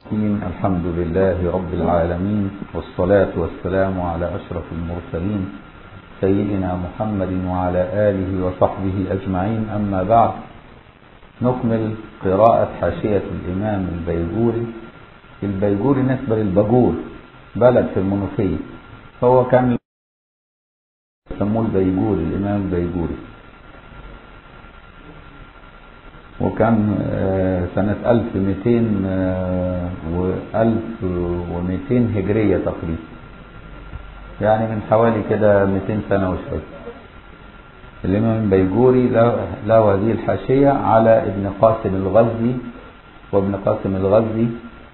الحمد لله رب العالمين والصلاة والسلام على أشرف المرسلين سيدنا محمد وعلى آله وصحبه أجمعين أما بعد نكمل قراءة حاشية الإمام البيجوري البيجوري نسبة للبجور بلد في المنوفية فهو كان يسموه البيجوري الإمام البيجوري وكان سنة 1200 و 1200 هجرية تقريبا يعني من حوالي كده 200 سنة وشوية الإمام البيجوري له هذه الحاشية على ابن قاسم الغزي وابن قاسم الغزي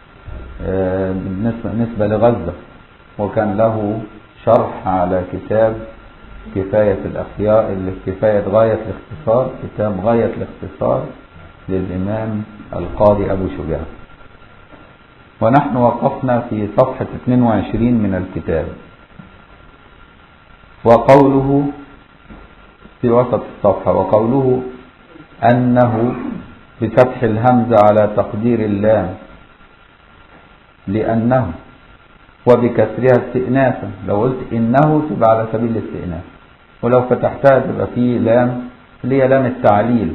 بالنسبة لغزة وكان له شرح على كتاب كفاية الأخيار كفاية غاية الاختصار كتاب غاية الاختصار للإمام القاضي أبو شجاع ونحن وقفنا في صفحة 22 من الكتاب وقوله في وسط الصفحة وقوله أنه بفتح الهمزة على تقدير اللام لأنه وبكسرها استئنافا لو قلت إنه تبقى على سبيل الاستئناف ولو فتحتها تبقى في لام اللي هي لام التعليل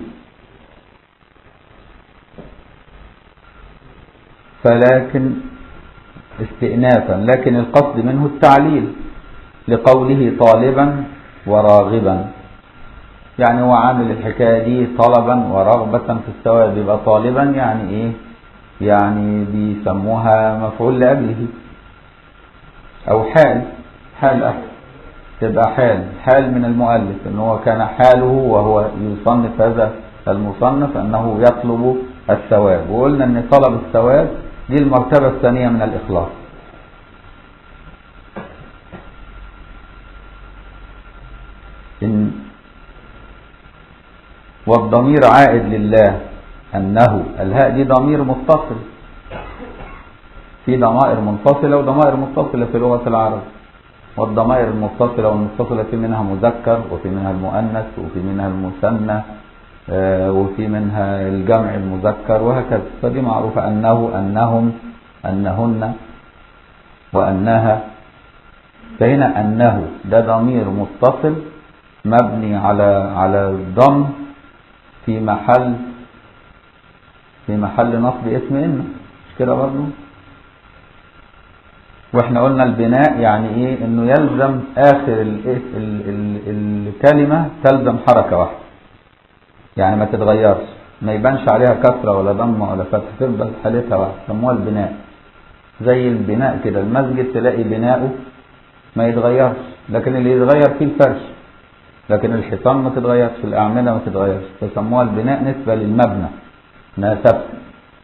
فلكن استئنافا لكن القصد منه التعليل لقوله طالبا وراغبا يعني هو عامل الحكاية دي طلبا ورغبة في الثواب يبقى طالبا يعني ايه يعني بيسموها مفعول لأجله او حال حال أحد تبقى حال حال من المؤلف ان هو كان حاله وهو يصنف هذا المصنف انه يطلب الثواب وقلنا ان طلب الثواب دي المرتبة الثانية من الإخلاص إن والضمير عائد لله أنه الهاء دي ضمير متصل في ضمائر منفصلة وضمائر متصلة في لغة العرب والضمائر المتصلة والمتصلة في منها مذكر وفي منها المؤنث وفي منها المثنى وفي منها الجمع المذكر وهكذا فدي معروفة أنه أنهم أنهن وأنها فهنا أنه ده ضمير متصل مبني على على الضم في محل في محل نصب اسم إن مش كده برضه واحنا قلنا البناء يعني ايه انه يلزم اخر ال ال ال الكلمة تلزم حركة واحدة يعني ما تتغيرش ما يبانش عليها كسرة ولا ضمة ولا فتح تفضل حالتها واحدة سموها البناء زي البناء كده المسجد تلاقي بناؤه ما يتغيرش لكن اللي يتغير فيه الفرش لكن الحيطان ما تتغيرش الأعمدة ما تتغيرش فسموها البناء نسبة للمبنى انها ثابتة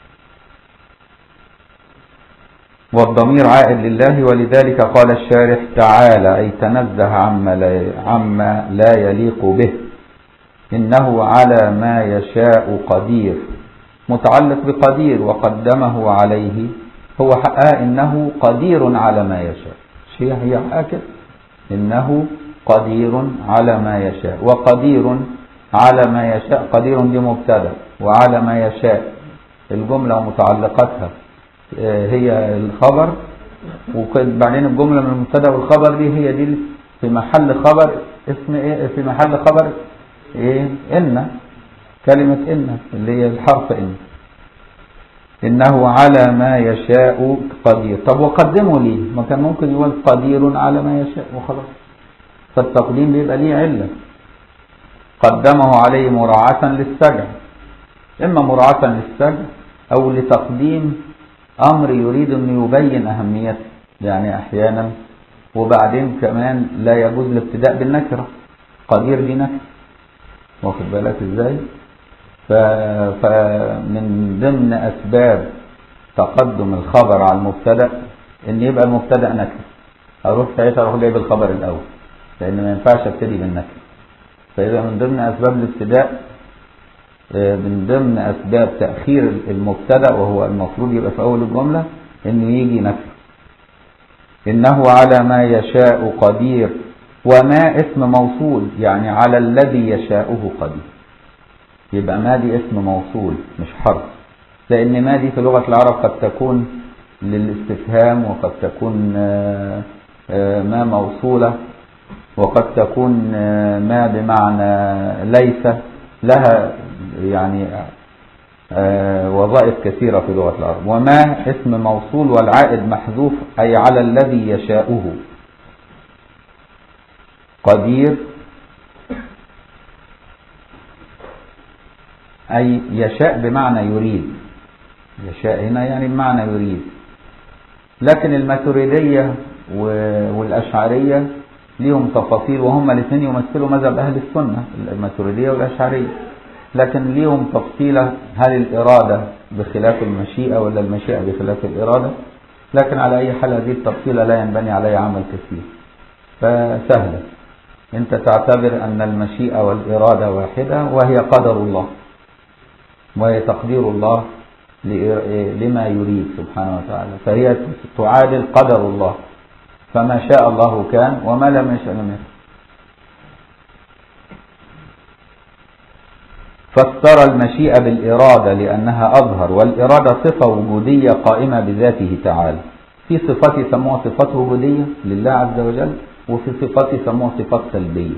والضمير عائد لله ولذلك قال الشارح تعالى أي تنزه عما لا, عما لا يليق به إنه على ما يشاء قدير متعلق بقدير وقدمه عليه هو حقها إنه قدير على ما يشاء شيء هي حقها إنه قدير على ما يشاء وقدير على ما يشاء قدير دي مبتدا وعلى ما يشاء الجملة ومتعلقاتها هي الخبر وبعدين الجملة من المبتدا والخبر دي هي دي في محل خبر اسم ايه في محل خبر ايه ان كلمة ان اللي هي الحرف ان انه على ما يشاء قدير طب وقدمه ليه ما كان ممكن يقول قدير على ما يشاء وخلاص فالتقديم بيبقى ليه علة قدمه عليه مراعاة للسجع اما مراعاة للسجع او لتقديم امر يريد ان يبين اهميته يعني احيانا وبعدين كمان لا يجوز الابتداء بالنكره قدير دي نكره واخد بالك ازاي فمن ضمن اسباب تقدم الخبر على المبتدا ان يبقى المبتدا نكره اروح ساعتها اروح جايب الخبر الاول لان ما ينفعش ابتدي بالنكره فاذا من ضمن اسباب الابتداء من ضمن اسباب تاخير المبتدا وهو المفروض يبقى في اول الجمله انه يجي نكره انه على ما يشاء قدير وما اسم موصول يعني على الذي يشاؤه قدير يبقى ما دي اسم موصول مش حرف لأن ما دي في لغة العرب قد تكون للاستفهام وقد تكون ما موصولة وقد تكون ما بمعنى ليس لها يعني وظائف كثيرة في لغة العرب وما اسم موصول والعائد محذوف أي على الذي يشاؤه قدير أي يشاء بمعنى يريد يشاء هنا يعني بمعنى يريد لكن الماتريدية والأشعرية ليهم تفاصيل وهم الاثنين يمثلوا مذهب أهل السنة الماتريدية والأشعرية لكن ليهم تفصيلة هل الإرادة بخلاف المشيئة ولا المشيئة بخلاف الإرادة لكن على أي حال هذه التفصيلة لا ينبني عليها عمل كثير فسهلة أنت تعتبر أن المشيئة والإرادة واحدة وهي قدر الله وهي تقدير الله لما يريد سبحانه وتعالى فهي تعادل قدر الله فما شاء الله كان وما لم يشاء لم يكن فسر المشيئة بالإرادة لأنها أظهر والإرادة صفة وجودية قائمة بذاته تعالى في صفات يسموها صفات وجودية لله عز وجل وفي صفات يسموها صفات سلبية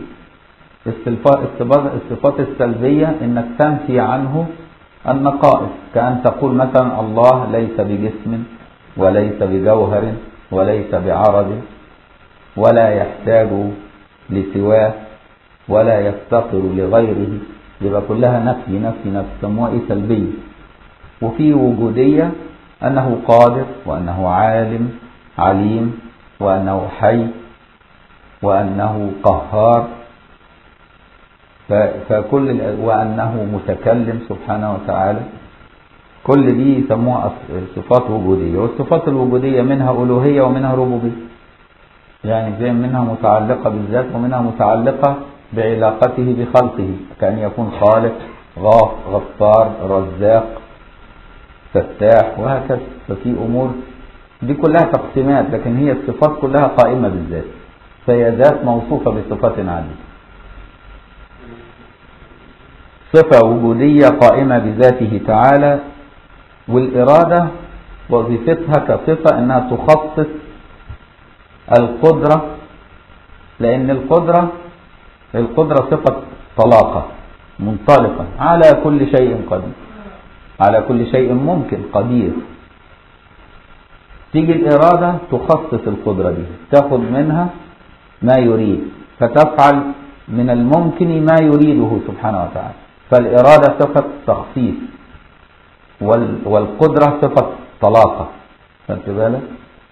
الصفات السلبية انك تنفي عنه النقائص كأن تقول مثلا الله ليس بجسم وليس بجوهر وليس بعرض ولا يحتاج لسواه ولا يفتقر لغيره يبقى كلها نفي نفي نفي سموها ايه سلبية وفي وجودية أنه قادر وأنه عالم عليم وأنه حي وأنه قهار فكل وأنه متكلم سبحانه وتعالى كل دي يسموها صفات وجودية والصفات الوجودية منها ألوهية ومنها ربوبية يعني زي منها متعلقة بالذات ومنها متعلقة بعلاقته بخلقه كأن يكون خالق غاف غفار رزاق فتاح وهكذا ففي أمور دي كلها تقسيمات لكن هي الصفات كلها قائمة بالذات فهي ذات موصوفة بصفات عديدة صفة وجودية قائمة بذاته تعالى والإرادة وظيفتها كصفة أنها تخصص القدرة لأن القدرة القدرة صفة طلاقة منطلقة على كل شيء قدير على كل شيء ممكن قدير تيجي الإرادة تخصص القدرة دي تاخد منها ما يريد فتفعل من الممكن ما يريده سبحانه وتعالى فالإرادة صفة تخصيص والقدرة صفة طلاقة خدت بالك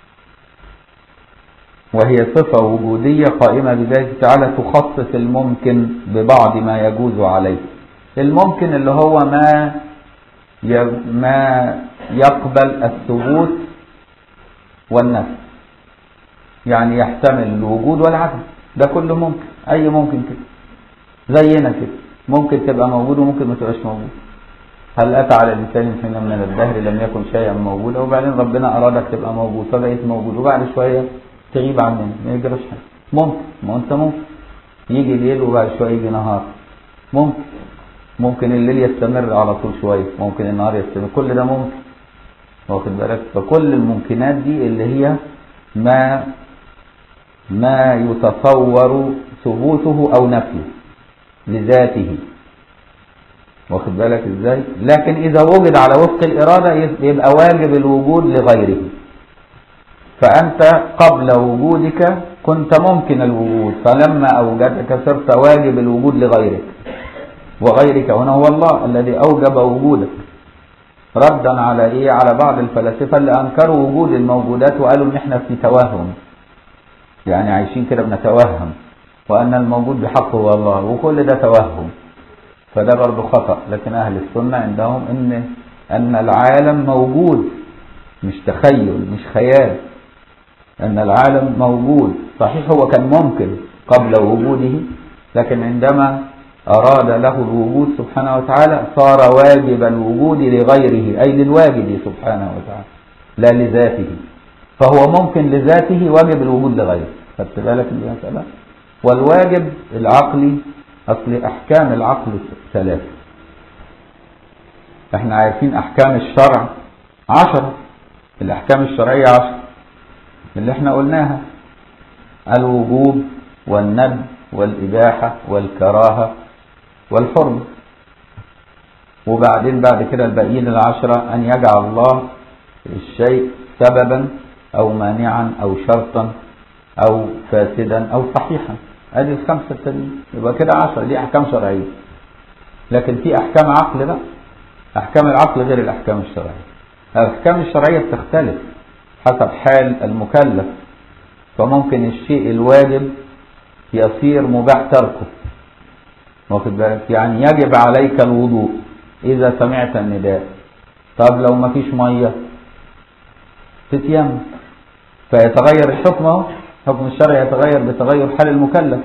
وهي صفة وجودية قائمة بذاته تعالى تخصص الممكن ببعض ما يجوز عليه الممكن اللي هو ما ما يقبل الثبوت والنفي يعني يحتمل الوجود والعدم ده كله ممكن اي ممكن كده زينا كده ممكن تبقى موجود وممكن ما تبقاش موجود هل اتى على الانسان حين من الدهر لم يكن شيئا موجودا وبعدين ربنا ارادك تبقى موجود فبقيت موجود وبعد شويه تغيب عننا ما يجراش حاجه ممكن ما انت ممكن يجي ليل وبعد شويه يجي نهار ممكن ممكن الليل يستمر على طول شويه ممكن النهار يستمر كل ده ممكن واخد بالك فكل الممكنات دي اللي هي ما ما يتصور ثبوته او نفيه لذاته واخد بالك ازاي لكن اذا وجد على وفق الاراده يبقى واجب الوجود لغيره فانت قبل وجودك كنت ممكن الوجود فلما اوجدك صرت واجب الوجود لغيرك وغيرك هنا هو الله الذي اوجب وجودك ردا على ايه على بعض الفلاسفه اللي انكروا وجود الموجودات وقالوا ان احنا في توهم يعني عايشين كده بنتوهم وان الموجود بحق هو الله وكل ده توهم فده برضه خطا لكن اهل السنه عندهم ان ان العالم موجود مش تخيل مش خيال ان العالم موجود صحيح هو كان ممكن قبل وجوده لكن عندما أراد له الوجود سبحانه وتعالى صار واجب الوجود لغيره أي للواجد سبحانه وتعالى لا لذاته فهو ممكن لذاته واجب الوجود لغيره خدت بالك من المسألة والواجب العقلي أصل أحكام العقل ثلاثة احنا عارفين احكام الشرع عشرة الاحكام الشرعية عشرة اللي احنا قلناها الوجوب والندب والإباحة والكراهة والحرمة وبعدين بعد كده الباقيين العشرة أن يجعل الله الشيء سببا أو مانعا أو شرطا أو فاسدا أو صحيحا ادي الخمسة التانيين يبقى كده عشرة دي أحكام شرعية لكن في أحكام عقل بقى أحكام العقل غير الأحكام الشرعية الأحكام الشرعية بتختلف حسب حال المكلف فممكن الشيء الواجب يصير مباح تركه واخد بالك يعني يجب عليك الوضوء إذا سمعت النداء طب لو ما فيش مية تتيمم فيتغير الحكم اهو حكم الشرع يتغير بتغير حال المكلف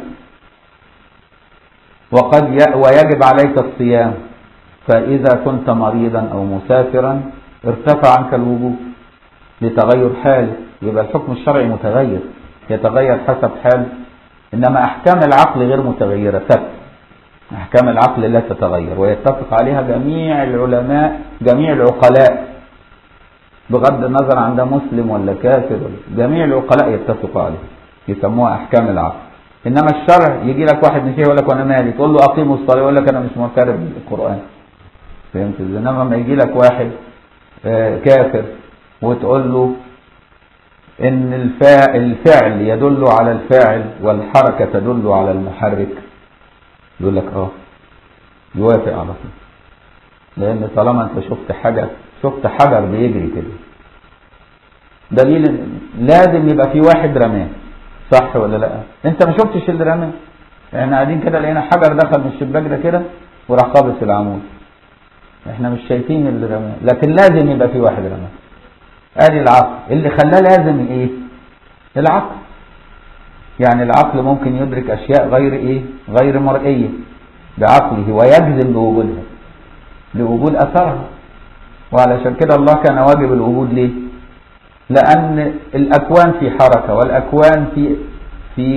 وقد ي... ويجب عليك الصيام فإذا كنت مريضا أو مسافرا ارتفع عنك الوجوب لتغير حال يبقى الحكم الشرعي متغير يتغير حسب حال إنما أحكام العقل غير متغيرة ثبت أحكام العقل لا تتغير ويتفق عليها جميع العلماء جميع العقلاء بغض النظر عن ده مسلم ولا كافر جميع العقلاء يتفقوا عليه يسموها أحكام العقل إنما الشرع يجي لك واحد مسيحي يقول لك وأنا مالي تقول له أقيموا الصلاة يقول لك أنا مش معترف بالقرآن فهمت ازاي؟ إنما لما يجي لك واحد آه كافر وتقول له إن الفاعل الفعل يدل على الفاعل والحركة تدل على المحرك يقول لك اه يوافق على طول لان طالما انت شفت حاجه شفت حجر بيجري كده دليل لازم يبقى في واحد رماه صح ولا لا انت ما شفتش اللي رماه احنا قاعدين كده لقينا حجر دخل من الشباك ده كده وراح خابط في العمود احنا مش شايفين اللي رماه لكن لازم يبقى في واحد رماه ادي العقل اللي خلاه لازم ايه العقل يعني العقل ممكن يدرك أشياء غير إيه غير مرئية بعقله ويجزم بوجودها لوجود أثرها وعلشان كده الله كان واجب الوجود ليه لأن الأكوان في حركة والأكوان في في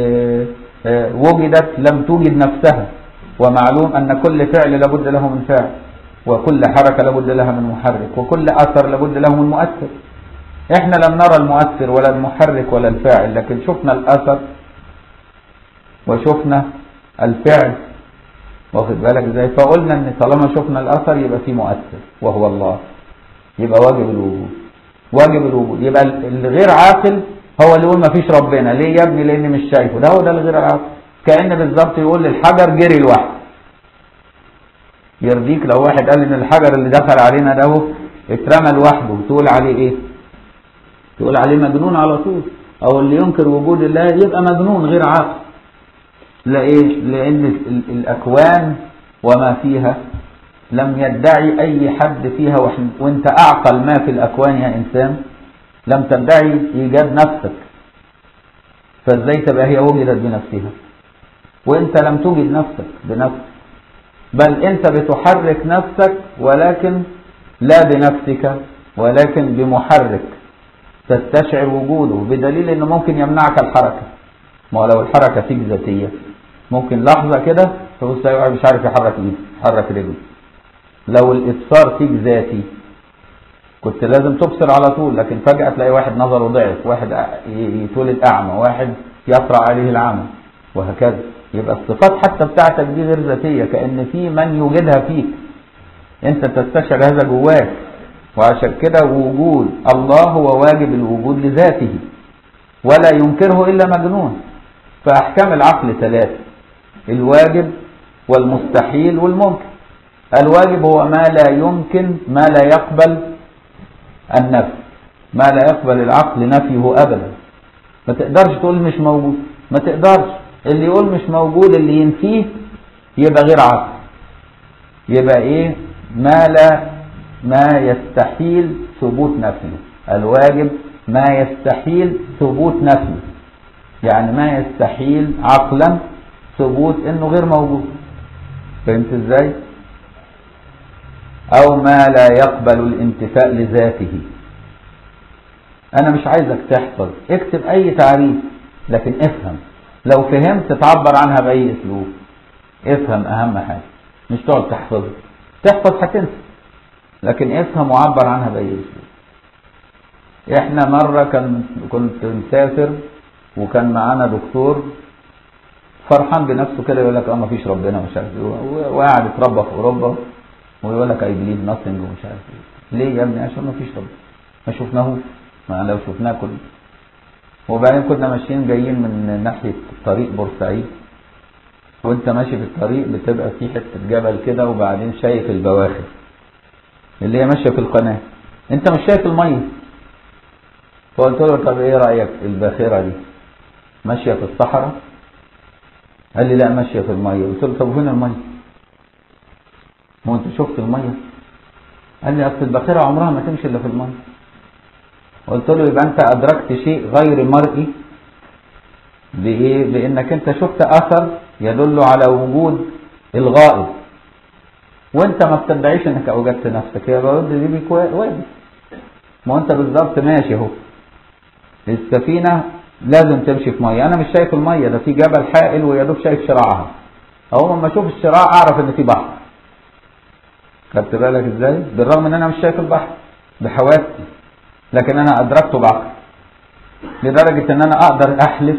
وجدت لم توجد نفسها ومعلوم أن كل فعل لابد له من فاعل وكل حركة لابد لها من محرك وكل أثر لابد له من مؤثر احنا لم نرى المؤثر ولا المحرك ولا الفاعل لكن شفنا الاثر وشفنا الفعل واخد بالك ازاي فقلنا ان طالما شفنا الاثر يبقى في مؤثر وهو الله يبقى واجب الوجود واجب الوجود يبقى اللي غير عاقل هو اللي يقول ما فيش ربنا ليه يا ابني لاني مش شايفه ده هو ده الغير عاقل كان بالظبط يقول للحجر جري لوحده يرضيك لو واحد قال ان الحجر اللي دخل علينا ده هو اترمى لوحده تقول عليه ايه تقول عليه مجنون على طول او اللي ينكر وجود الله يبقى مجنون غير عاقل لا ايه لان الاكوان وما فيها لم يدعي اي حد فيها وانت اعقل ما في الاكوان يا انسان لم تدعي ايجاد نفسك فازاي تبقى هي وجدت بنفسها وانت لم توجد نفسك بنفسك بل انت بتحرك نفسك ولكن لا بنفسك ولكن بمحرك تستشعر وجوده بدليل انه ممكن يمنعك الحركة ما لو الحركة فيك ذاتية ممكن لحظة كده تبص واحد مش عارف يحرك ايده يحرك رجله لو الابصار فيك ذاتي كنت لازم تبصر على طول لكن فجأة تلاقي واحد نظره ضعف واحد يتولد اعمى واحد يطرأ عليه العمى وهكذا يبقى الصفات حتى بتاعتك دي غير ذاتية كأن في من يوجدها فيك انت تستشعر هذا جواك وعشان كده وجود الله هو واجب الوجود لذاته ولا ينكره إلا مجنون فأحكام العقل ثلاثة الواجب والمستحيل والممكن الواجب هو ما لا يمكن ما لا يقبل النفي ما لا يقبل العقل نفيه أبدا ما تقدرش تقول مش موجود ما تقدرش اللي يقول مش موجود اللي ينفيه يبقى غير عقل يبقى ايه ما لا ما يستحيل ثبوت نفيه الواجب ما يستحيل ثبوت نفيه يعني ما يستحيل عقلا ثبوت انه غير موجود فهمت ازاي او ما لا يقبل الانتفاء لذاته انا مش عايزك تحفظ اكتب اي تعريف لكن افهم لو فهمت تعبر عنها باي اسلوب افهم اهم حاجه مش تقعد تحفظ تحفظ هتنسى لكن افهم وعبر عنها بأي أسلوب احنا مرة كان كنت مسافر وكان معانا دكتور فرحان بنفسه كده يقول لك اه مفيش ربنا مش عارف ايه وقاعد اتربى في اوروبا ويقول لك اي بليف ناثينج ومش عارف ايه ليه يا ابني عشان مفيش ربنا ما شفناهوش ما لو شفناه كنا وبعدين كنا ماشيين جايين من ناحية طريق بورسعيد وانت ماشي في الطريق بتبقى في حتة جبل كده وبعدين شايف البواخر اللي هي ماشية في القناة انت مش شايف المية فقلت له طب ايه رأيك الباخرة دي ماشية في الصحراء قال لي لا ماشية في المية قلت له طب فين المية ما انت شفت المية قال لي اصل الباخرة عمرها ما تمشي الا في المية قلت له يبقى انت ادركت شيء غير مرئي بايه بانك انت شفت اثر يدل على وجود الغائب وانت ما بتدعيش انك اوجدت نفسك هي برد دي بيك واجب ما انت بالظبط ماشي اهو السفينه لازم تمشي في ميه انا مش شايف الميه ده في جبل حائل ويا دوب شايف شراعها اول ما اشوف الشراع اعرف ان في بحر خدت بالك ازاي بالرغم ان انا مش شايف البحر بحواسي لكن انا ادركته بعقل لدرجه ان انا اقدر احلف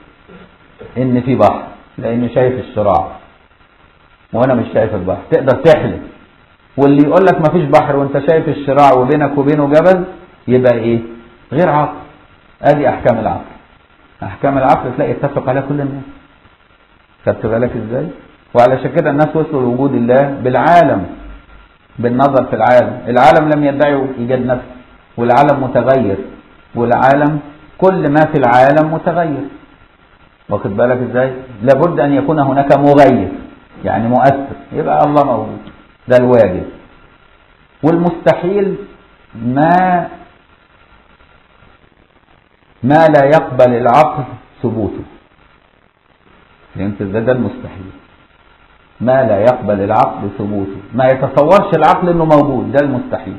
ان في بحر لاني شايف الشراع وانا مش شايف البحر تقدر تحلف واللي يقول لك مفيش بحر وانت شايف الشراع وبينك وبينه جبل يبقى ايه غير عقل ادي احكام العقل احكام العقل تلاقي اتفق عليها كل الناس خدت بالك ازاي وعلشان كده الناس وصلوا لوجود الله بالعالم بالنظر في العالم العالم لم يدعي ايجاد نفس والعالم متغير والعالم كل ما في العالم متغير واخد بالك ازاي لابد ان يكون هناك مغير يعني مؤثر يبقى الله موجود ده الواجب والمستحيل ما ما لا يقبل العقل ثبوته فهمت ازاي ده المستحيل ما لا يقبل العقل ثبوته ما يتصورش العقل انه موجود ده المستحيل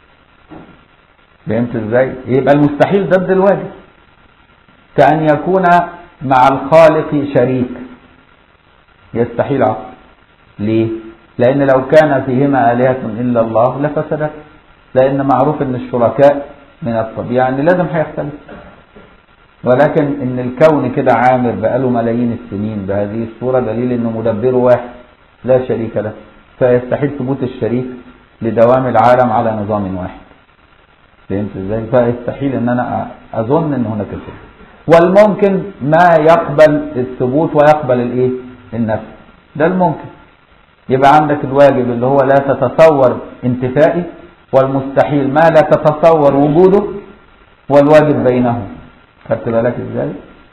فهمت ازاي يبقى المستحيل ضد الواجب كأن يكون مع الخالق شريك يستحيل عقل ليه لأن لو كان فيهما آلهة إلا الله لفسدت لأن معروف أن الشركاء من الطبيعة أن لازم هيختلف ولكن أن الكون كده عامر بقاله ملايين السنين بهذه الصورة دليل أنه مدبره واحد لا شريك له فيستحيل ثبوت الشريك لدوام العالم على نظام واحد فهمت ازاي فيستحيل ان انا اظن ان هناك شيء والممكن ما يقبل الثبوت ويقبل الايه النفي ده الممكن يبقى عندك الواجب اللي هو لا تتصور انتفائي والمستحيل ما لا تتصور وجوده والواجب بينهم خدت بالك ازاي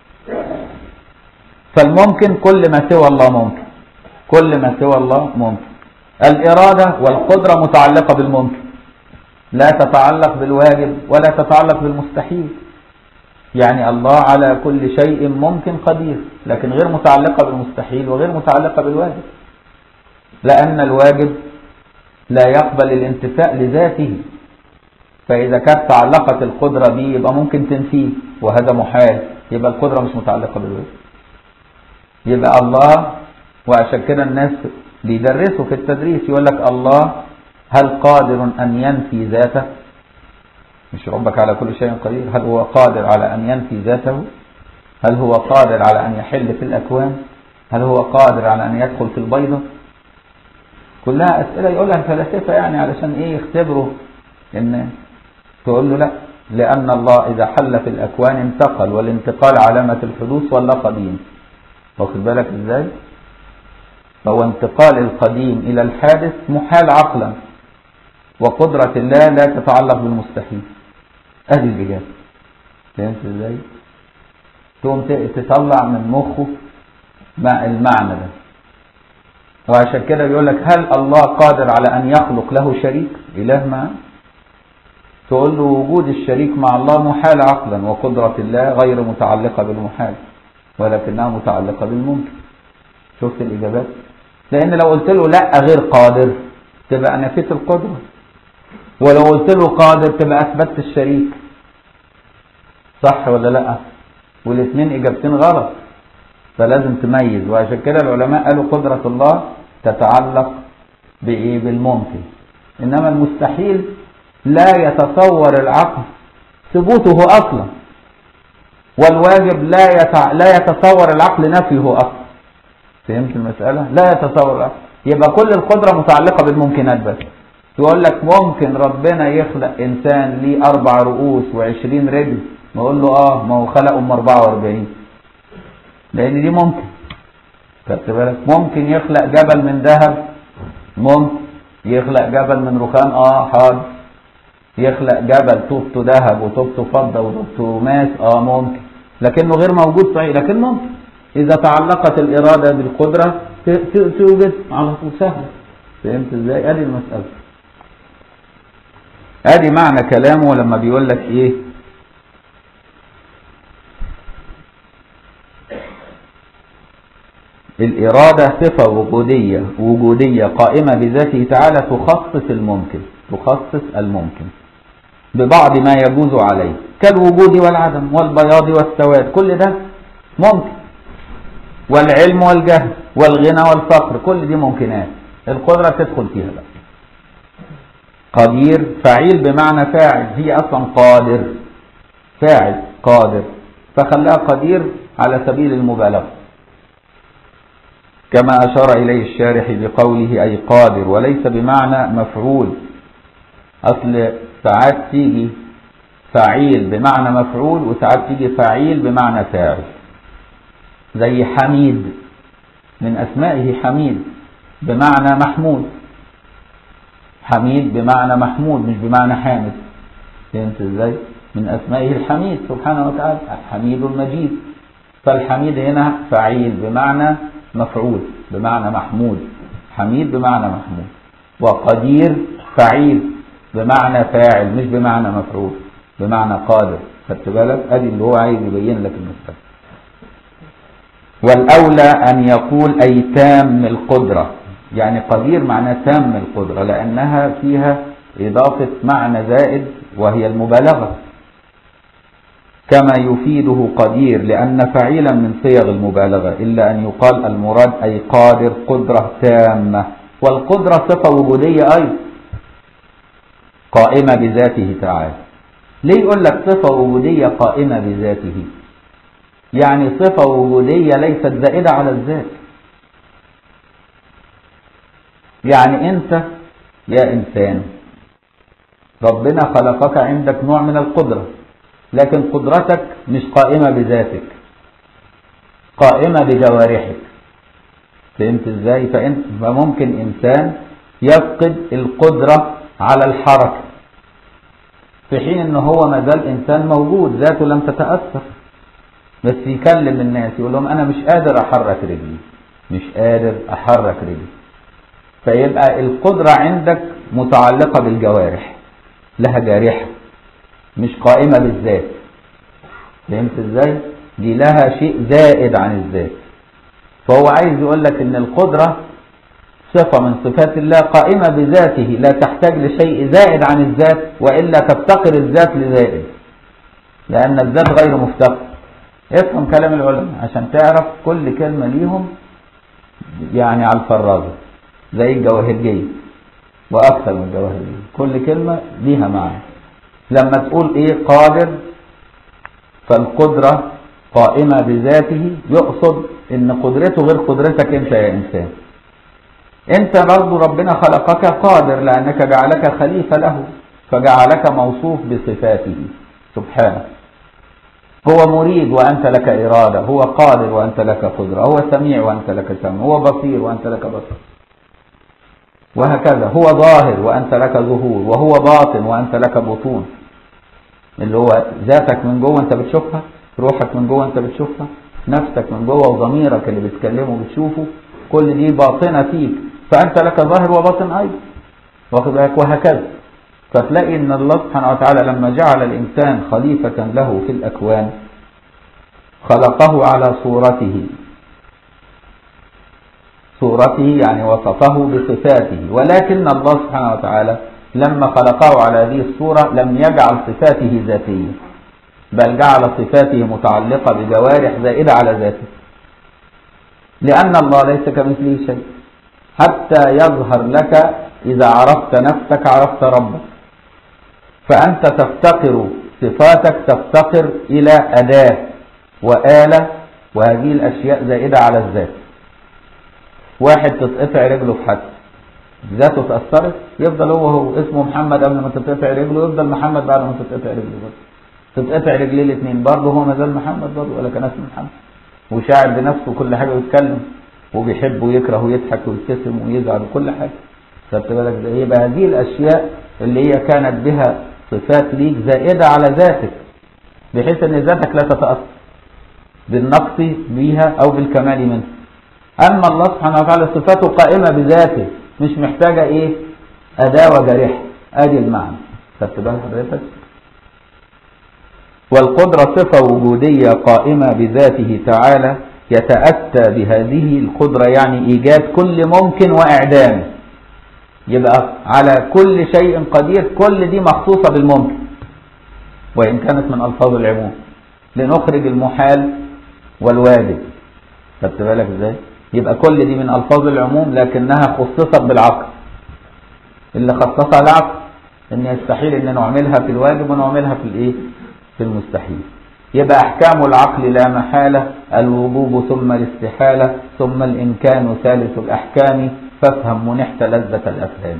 فالممكن كل ما سوى الله ممكن كل ما سوى الله ممكن الإرادة والقدرة متعلقة بالممكن لا تتعلق بالواجب ولا تتعلق بالمستحيل يعني الله على كل شيء ممكن قدير لكن غير متعلقة بالمستحيل وغير متعلقة بالواجب لأن الواجب لا يقبل الانتفاء لذاته فإذا كانت تعلقت القدرة به يبقى ممكن تنفيه وهذا محال يبقى القدرة مش متعلقة بالواجب يبقى الله وعشان كده الناس بيدرسوا في التدريس يقول لك الله هل قادر أن ينفي ذاته مش ربك على كل شيء قدير هل هو قادر على أن ينفي ذاته هل هو قادر على أن يحل في الأكوان هل هو قادر على أن يدخل في البيضة كلها أسئلة يقولها الفلاسفة يعني علشان إيه يختبروا إن تقول له لا لأن الله إذا حل في الأكوان انتقل والانتقال علامة الحدوث ولا قديم واخد بالك إزاي فهو انتقال القديم إلى الحادث محال عقلا وقدرة الله لا تتعلق بالمستحيل ادي الإجابة فهمت ازاي؟ تقوم تطلع من مخه مع المعنى ده وعشان كده بيقول لك هل الله قادر على أن يخلق له شريك إله معه؟ تقول له وجود الشريك مع الله محال عقلا وقدرة الله غير متعلقة بالمحال ولكنها متعلقة بالممكن شفت الإجابات؟ لأن لو قلت له لا غير قادر تبقى نفيت القدرة ولو قلت له قادر تبقى اثبتت الشريك صح ولا لا والاثنين اجابتين غلط فلازم تميز وعشان كده العلماء قالوا قدرة الله تتعلق بايه بالممكن إنما المستحيل لا يتصور العقل ثبوته أصلا والواجب لا يتع... لا يتصور العقل نفيه أصلا فهمت المسألة؟ لا يتصور العقل يبقى كل القدرة متعلقة بالممكنات بس يقول لك ممكن ربنا يخلق إنسان ليه أربع رؤوس وعشرين رجل نقول له آه ما هو خلقه أم 44 لأن دي ممكن خدت بالك ممكن يخلق جبل من ذهب ممكن يخلق جبل من رخام اه حاضر يخلق جبل طوبته ذهب وطوبته فضه وطوبته ماس اه ممكن لكنه غير موجود صحيح لكن ممكن اذا تعلقت الاراده بالقدره توجد على طول سهل فهمت ازاي ادي المساله ادي معنى كلامه لما بيقول لك ايه الإرادة صفة وجودية وجودية قائمة بذاته تعالى تخصص الممكن تخصص الممكن ببعض ما يجوز عليه كالوجود والعدم والبياض والسواد كل ده ممكن والعلم والجهل والغنى والفقر كل دي ممكنات القدرة تدخل فيها بقى قدير فعيل بمعنى فاعل هي أصلا قادر فاعل قادر فخلاها قدير على سبيل المبالغة كما أشار إليه الشارح بقوله أي قادر وليس بمعنى مفعول أصل ساعات تيجي فعيل بمعنى مفعول وساعات تيجي فعيل بمعنى فاعل زي حميد من أسمائه حميد بمعنى محمود حميد بمعنى محمود مش بمعنى حامد فهمت ازاي؟ من أسمائه الحميد سبحانه وتعالى حميد مجيد فالحميد هنا فعيل بمعنى مفعول بمعنى محمود حميد بمعنى محمود وقدير فعيل بمعنى فاعل مش بمعنى مفعول بمعنى قادر خدت بالك ادي اللي هو عايز يبين لك المسألة والأولى أن يقول أي تام القدرة يعني قدير معناه تام القدرة لأنها فيها إضافة معنى زائد وهي المبالغة كما يفيده قدير لأن فعيلا من صيغ المبالغة إلا أن يقال المراد أي قادر قدرة تامة والقدرة صفة وجودية أيضا قائمة بذاته تعالى ليه يقول لك صفة وجودية قائمة بذاته يعني صفة وجودية ليست زائدة على الذات يعني أنت يا إنسان ربنا خلقك عندك نوع من القدرة لكن قدرتك مش قائمة بذاتك قائمة بجوارحك فهمت ازاي فانت فممكن انسان يفقد القدرة على الحركة في حين ان هو ما زال انسان موجود ذاته لم تتأثر بس يكلم الناس يقول لهم انا مش قادر احرك رجلي مش قادر احرك رجلي فيبقى القدرة عندك متعلقة بالجوارح لها جارحة مش قائمة بالذات فهمت ازاي دي لها شيء زائد عن الذات فهو عايز يقول لك ان القدرة صفة من صفات الله قائمة بذاته لا تحتاج لشيء زائد عن الذات وإلا تفتقر الذات لزائد لأن الذات غير مفتقر افهم كلام العلماء عشان تعرف كل كلمة ليهم يعني على الفرازة زي الجواهرجية وأكثر من الجواهرجية كل كلمة ليها معنى لما تقول ايه قادر فالقدرة قائمة بذاته يقصد ان قدرته غير قدرتك انت يا انسان انت برضو ربنا خلقك قادر لانك جعلك خليفة له فجعلك موصوف بصفاته سبحانه هو مريد وانت لك ارادة هو قادر وانت لك قدرة هو سميع وانت لك سمع هو بصير وانت لك بصر وهكذا هو ظاهر وانت لك ظهور وهو باطن وانت لك بطون اللي هو ذاتك من جوه انت بتشوفها روحك من جوه انت بتشوفها نفسك من جوه وضميرك اللي بتكلمه بتشوفه كل دي باطنه فيك فانت لك ظاهر وباطن ايضا واخد بالك وهكذا فتلاقي ان الله سبحانه وتعالى لما جعل الانسان خليفه له في الاكوان خلقه على صورته صورته يعني وصفه بصفاته ولكن الله سبحانه وتعالى لما خلقه على هذه الصورة لم يجعل صفاته ذاتية بل جعل صفاته متعلقة بجوارح زائدة على ذاته لأن الله ليس كمثله شيء حتى يظهر لك إذا عرفت نفسك عرفت ربك فأنت تفتقر صفاتك تفتقر إلى أداة وآلة وهذه الأشياء زائدة على الذات واحد تتقطع رجله في حد ذاته تأثرت يفضل هو هو اسمه محمد قبل ما تتقطع رجله يفضل محمد بعد ما تتقطع رجله برضه تتقطع رجليه الاثنين برضه هو ما زال محمد برضه ولا كان اسمه محمد وشاعر بنفسه كل حاجة ويتكلم وبيحب ويكره ويضحك ويبتسم ويزعل وكل حاجة خدت بالك ده يبقى هذه الأشياء اللي هي كانت بها صفات ليك زائدة على ذاتك بحيث ان ذاتك لا تتأثر بالنقص بها او بالكمال منها اما الله سبحانه وتعالى صفاته قائمة بذاته مش محتاجة ايه اداة وجارحة ادي المعنى خدت بال حضرتك والقدرة صفة وجودية قائمة بذاته تعالى يتأتى بهذه القدرة يعني إيجاد كل ممكن وإعدامه يبقى على كل شيء قدير كل دي مخصوصة بالممكن وإن كانت من ألفاظ العموم لنخرج المحال والواجب خدت بالك ازاي يبقى كل دي من ألفاظ العموم لكنها خصصت بالعقل اللي خصصها العقل ان يستحيل ان نعملها في الواجب ونعملها في الايه في المستحيل يبقى احكام العقل لا محالة الوجوب ثم الاستحالة ثم الامكان ثالث الاحكام فافهم منحت لذة الافهام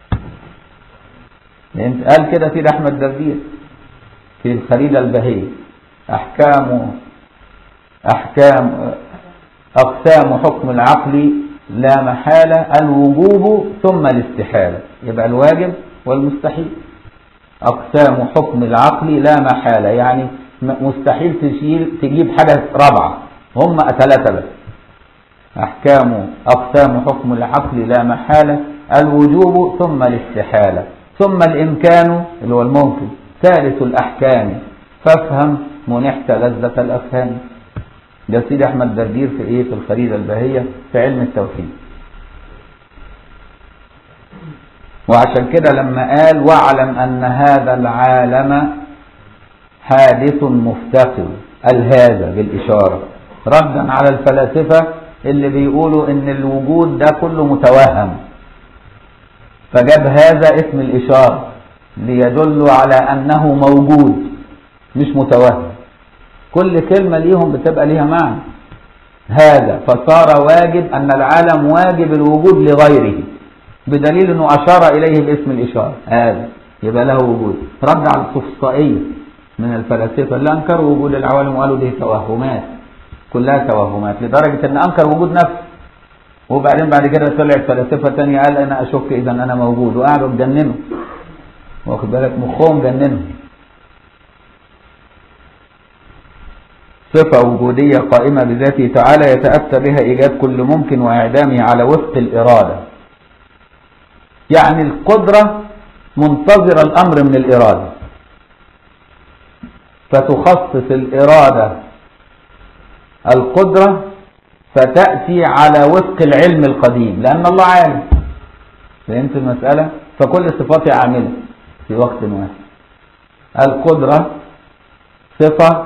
قال كده سيد احمد دردير في الخريدة البهية احكام احكام اقسام حكم العقل لا محالة الوجوب ثم الاستحالة يبقى الواجب والمستحيل أقسام حكم العقل لا محالة يعني مستحيل تشيل تجيب حاجة رابعة هم ثلاثة بس أحكام أقسام حكم العقل لا محالة الوجوب ثم الاستحالة ثم الإمكان اللي هو الممكن ثالث الأحكام فافهم منحت لذة الأفهام ده سيدي أحمد دردير في إيه في الخريدة الباهية في علم التوحيد وعشان كده لما قال واعلم أن هذا العالم حادث مفتقر قال هذا بالإشارة ردا على الفلاسفة اللي بيقولوا ان الوجود ده كله متوهم فجاب هذا اسم الإشارة ليدل على أنه موجود مش متوهم كل كلمة ليهم بتبقى ليها معنى هذا فصار واجب أن العالم واجب الوجود لغيره بدليل أنه أشار إليه باسم الإشارة هذا يبقى له وجود رد على الصفصائية من الفلاسفة اللي أنكروا وجود العوالم وقالوا دي توهمات كلها توهمات لدرجة أن أنكر وجود نفسه وبعدين بعد كده طلع فلاسفة تانية قال أنا أشك إذا أنا موجود وقعدوا تجننوا واخد بالك مخهم جننهم صفة وجودية قائمة بذاته تعالى يتأتى بها إيجاد كل ممكن وإعدامه على وفق الإرادة يعني القدرة منتظرة الأمر من الإرادة فتخصص الإرادة القدرة فتأتي على وفق العلم القديم لأن الله عالم فهمت المسألة فكل صفات عاملة في وقت واحد القدرة صفة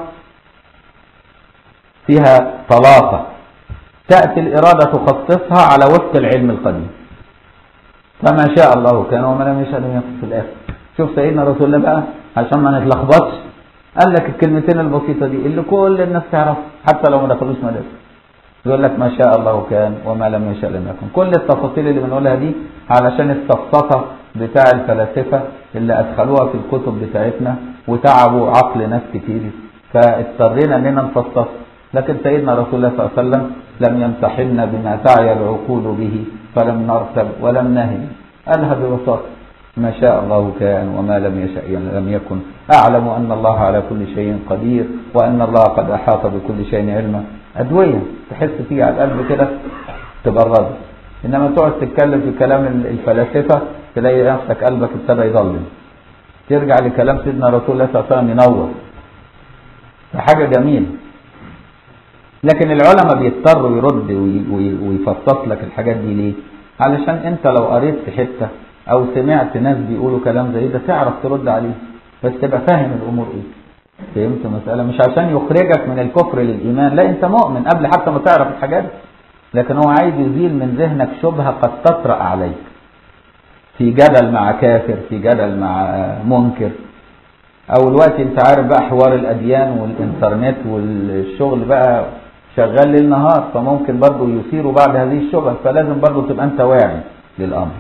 فيها طلاقة تأتي الإرادة تخصصها على وفق العلم القديم فما شاء الله كان وما لم يشاء لم يكن في الآخر شوف سيدنا رسول الله بقى عشان ما نتلخبطش قال لك الكلمتين البسيطة دي اللي كل الناس تعرفها حتى لو ما دخلوش مدرسة يقول لك ما شاء الله كان وما لم يشاء لم يكن كل التفاصيل اللي بنقولها دي علشان السفسطة بتاع الفلاسفة اللي أدخلوها في الكتب بتاعتنا وتعبوا عقل ناس كتير فاضطرينا اننا نفصص لكن سيدنا رسول الله صلى الله عليه وسلم لم يمتحنا بما تعي العقول به فلم نرتب ولم نهن قالها ببساطة ما شاء الله كان وما لم يشاء لم يكن أعلم أن الله على كل شيء قدير وأن الله قد أحاط بكل شيء علما أدوية تحس فيها على القلب كده تبقى الراضي إنما تقعد تتكلم في كلام الفلاسفة تلاقي نفسك قلبك ابتدى يضلم ترجع لكلام سيدنا رسول الله صلى الله عليه وسلم ينور حاجة جميلة لكن العلماء بيضطروا يرد ويفصص لك الحاجات دي ليه علشان انت لو قريت في حتة او سمعت ناس بيقولوا كلام زي ده تعرف ترد عليه بس تبقى فاهم الامور ايه فهمت المسألة مش عشان يخرجك من الكفر للإيمان لا أنت مؤمن قبل حتى ما تعرف الحاجات لكن هو عايز يزيل من ذهنك شبهة قد تطرأ عليك في جدل مع كافر في جدل مع منكر او الوقت انت عارف بقى حوار الاديان والانترنت والشغل بقى شغال ليل نهار فممكن برضه يثيروا بعد هذه الشبهه فلازم برضه تبقى انت واعي للامر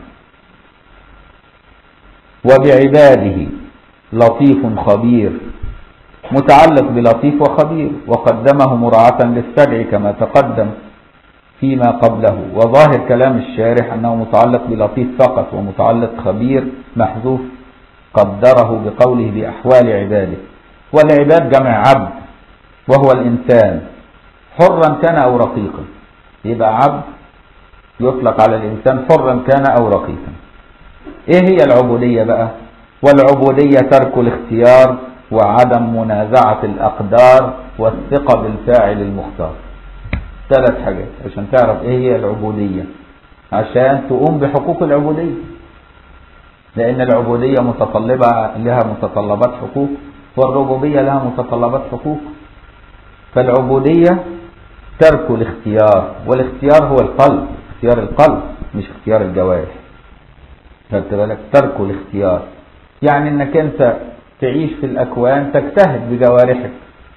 وبعباده لطيف خبير متعلق بلطيف وخبير وقدمه مراعاة للسبع كما تقدم فيما قبله وظاهر كلام الشارح أنه متعلق بلطيف فقط ومتعلق خبير محذوف قدره بقوله بأحوال عباده والعباد جمع عبد وهو الإنسان حرا كان أو رقيقا يبقى عبد يطلق على الإنسان حرا كان أو رقيقا إيه هي العبودية بقى والعبودية ترك الاختيار وعدم منازعة الأقدار والثقة بالفاعل المختار ثلاث حاجات عشان تعرف ايه هي العبودية عشان تقوم بحقوق العبودية لأن العبودية متطلبة لها متطلبات حقوق والربوبية لها متطلبات حقوق فالعبودية ترك الاختيار والاختيار هو القلب اختيار القلب مش اختيار الجوارح خدت بالك ترك الاختيار يعني انك انت تعيش في الاكوان تجتهد بجوارحك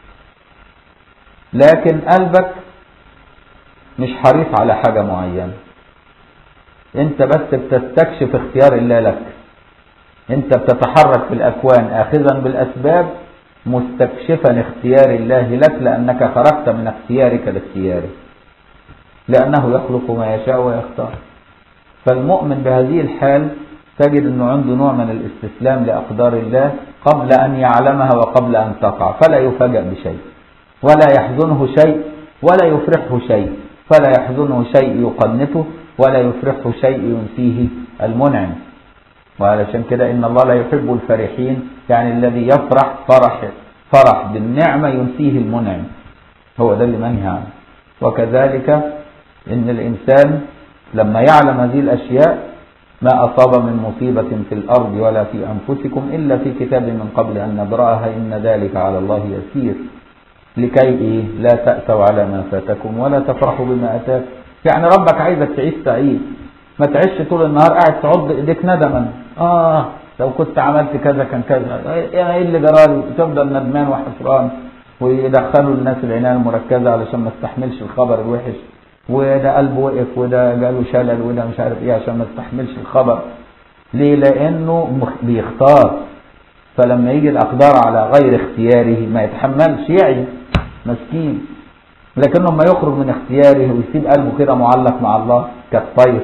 لكن قلبك مش حريص على حاجة معينة انت بس بتستكشف اختيار الله لك انت بتتحرك في الاكوان اخذا بالاسباب مستكشفا اختيار الله لك لانك خرجت من اختيارك لاختياره لانه يخلق ما يشاء ويختار فالمؤمن بهذه الحال تجد انه عنده نوع من الاستسلام لاقدار الله قبل ان يعلمها وقبل ان تقع فلا يفاجأ بشيء ولا يحزنه شيء ولا يفرحه شيء فلا يحزنه شيء يقنطه ولا يفرحه شيء ينسيه المنعم وعلشان كده ان الله لا يحب الفرحين يعني الذي يفرح فرح فرح بالنعمة ينسيه المنعم هو ده اللي منهي عنه وكذلك ان الانسان لما يعلم هذه الاشياء ما أصاب من مصيبة في الأرض ولا في أنفسكم إلا في كتاب من قبل أن نبرأها إن ذلك على الله يسير لكي إيه لا تأسوا على ما فاتكم ولا تفرحوا بما أتاكم يعني ربك عايزك تعيش سعيد ما تعيش طول النهار قاعد تعض ايديك ندما اه لو كنت عملت كذا كان كذا ايه اللي جرالي تفضل ندمان وحسران ويدخلوا الناس العنايه المركزه علشان ما استحملش الخبر الوحش وده قلبه وقف وده جاله شلل وده مش عارف ايه عشان ما استحملش الخبر ليه لانه بيختار فلما يجي الاقدار على غير اختياره ما يتحملش يعي مسكين لكن لما يخرج من اختياره ويسيب قلبه كده معلق مع الله كالطير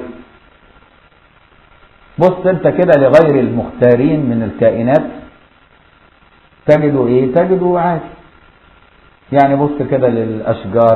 بص انت كده لغير المختارين من الكائنات تجده ايه تجده عادي يعني بص كده للاشجار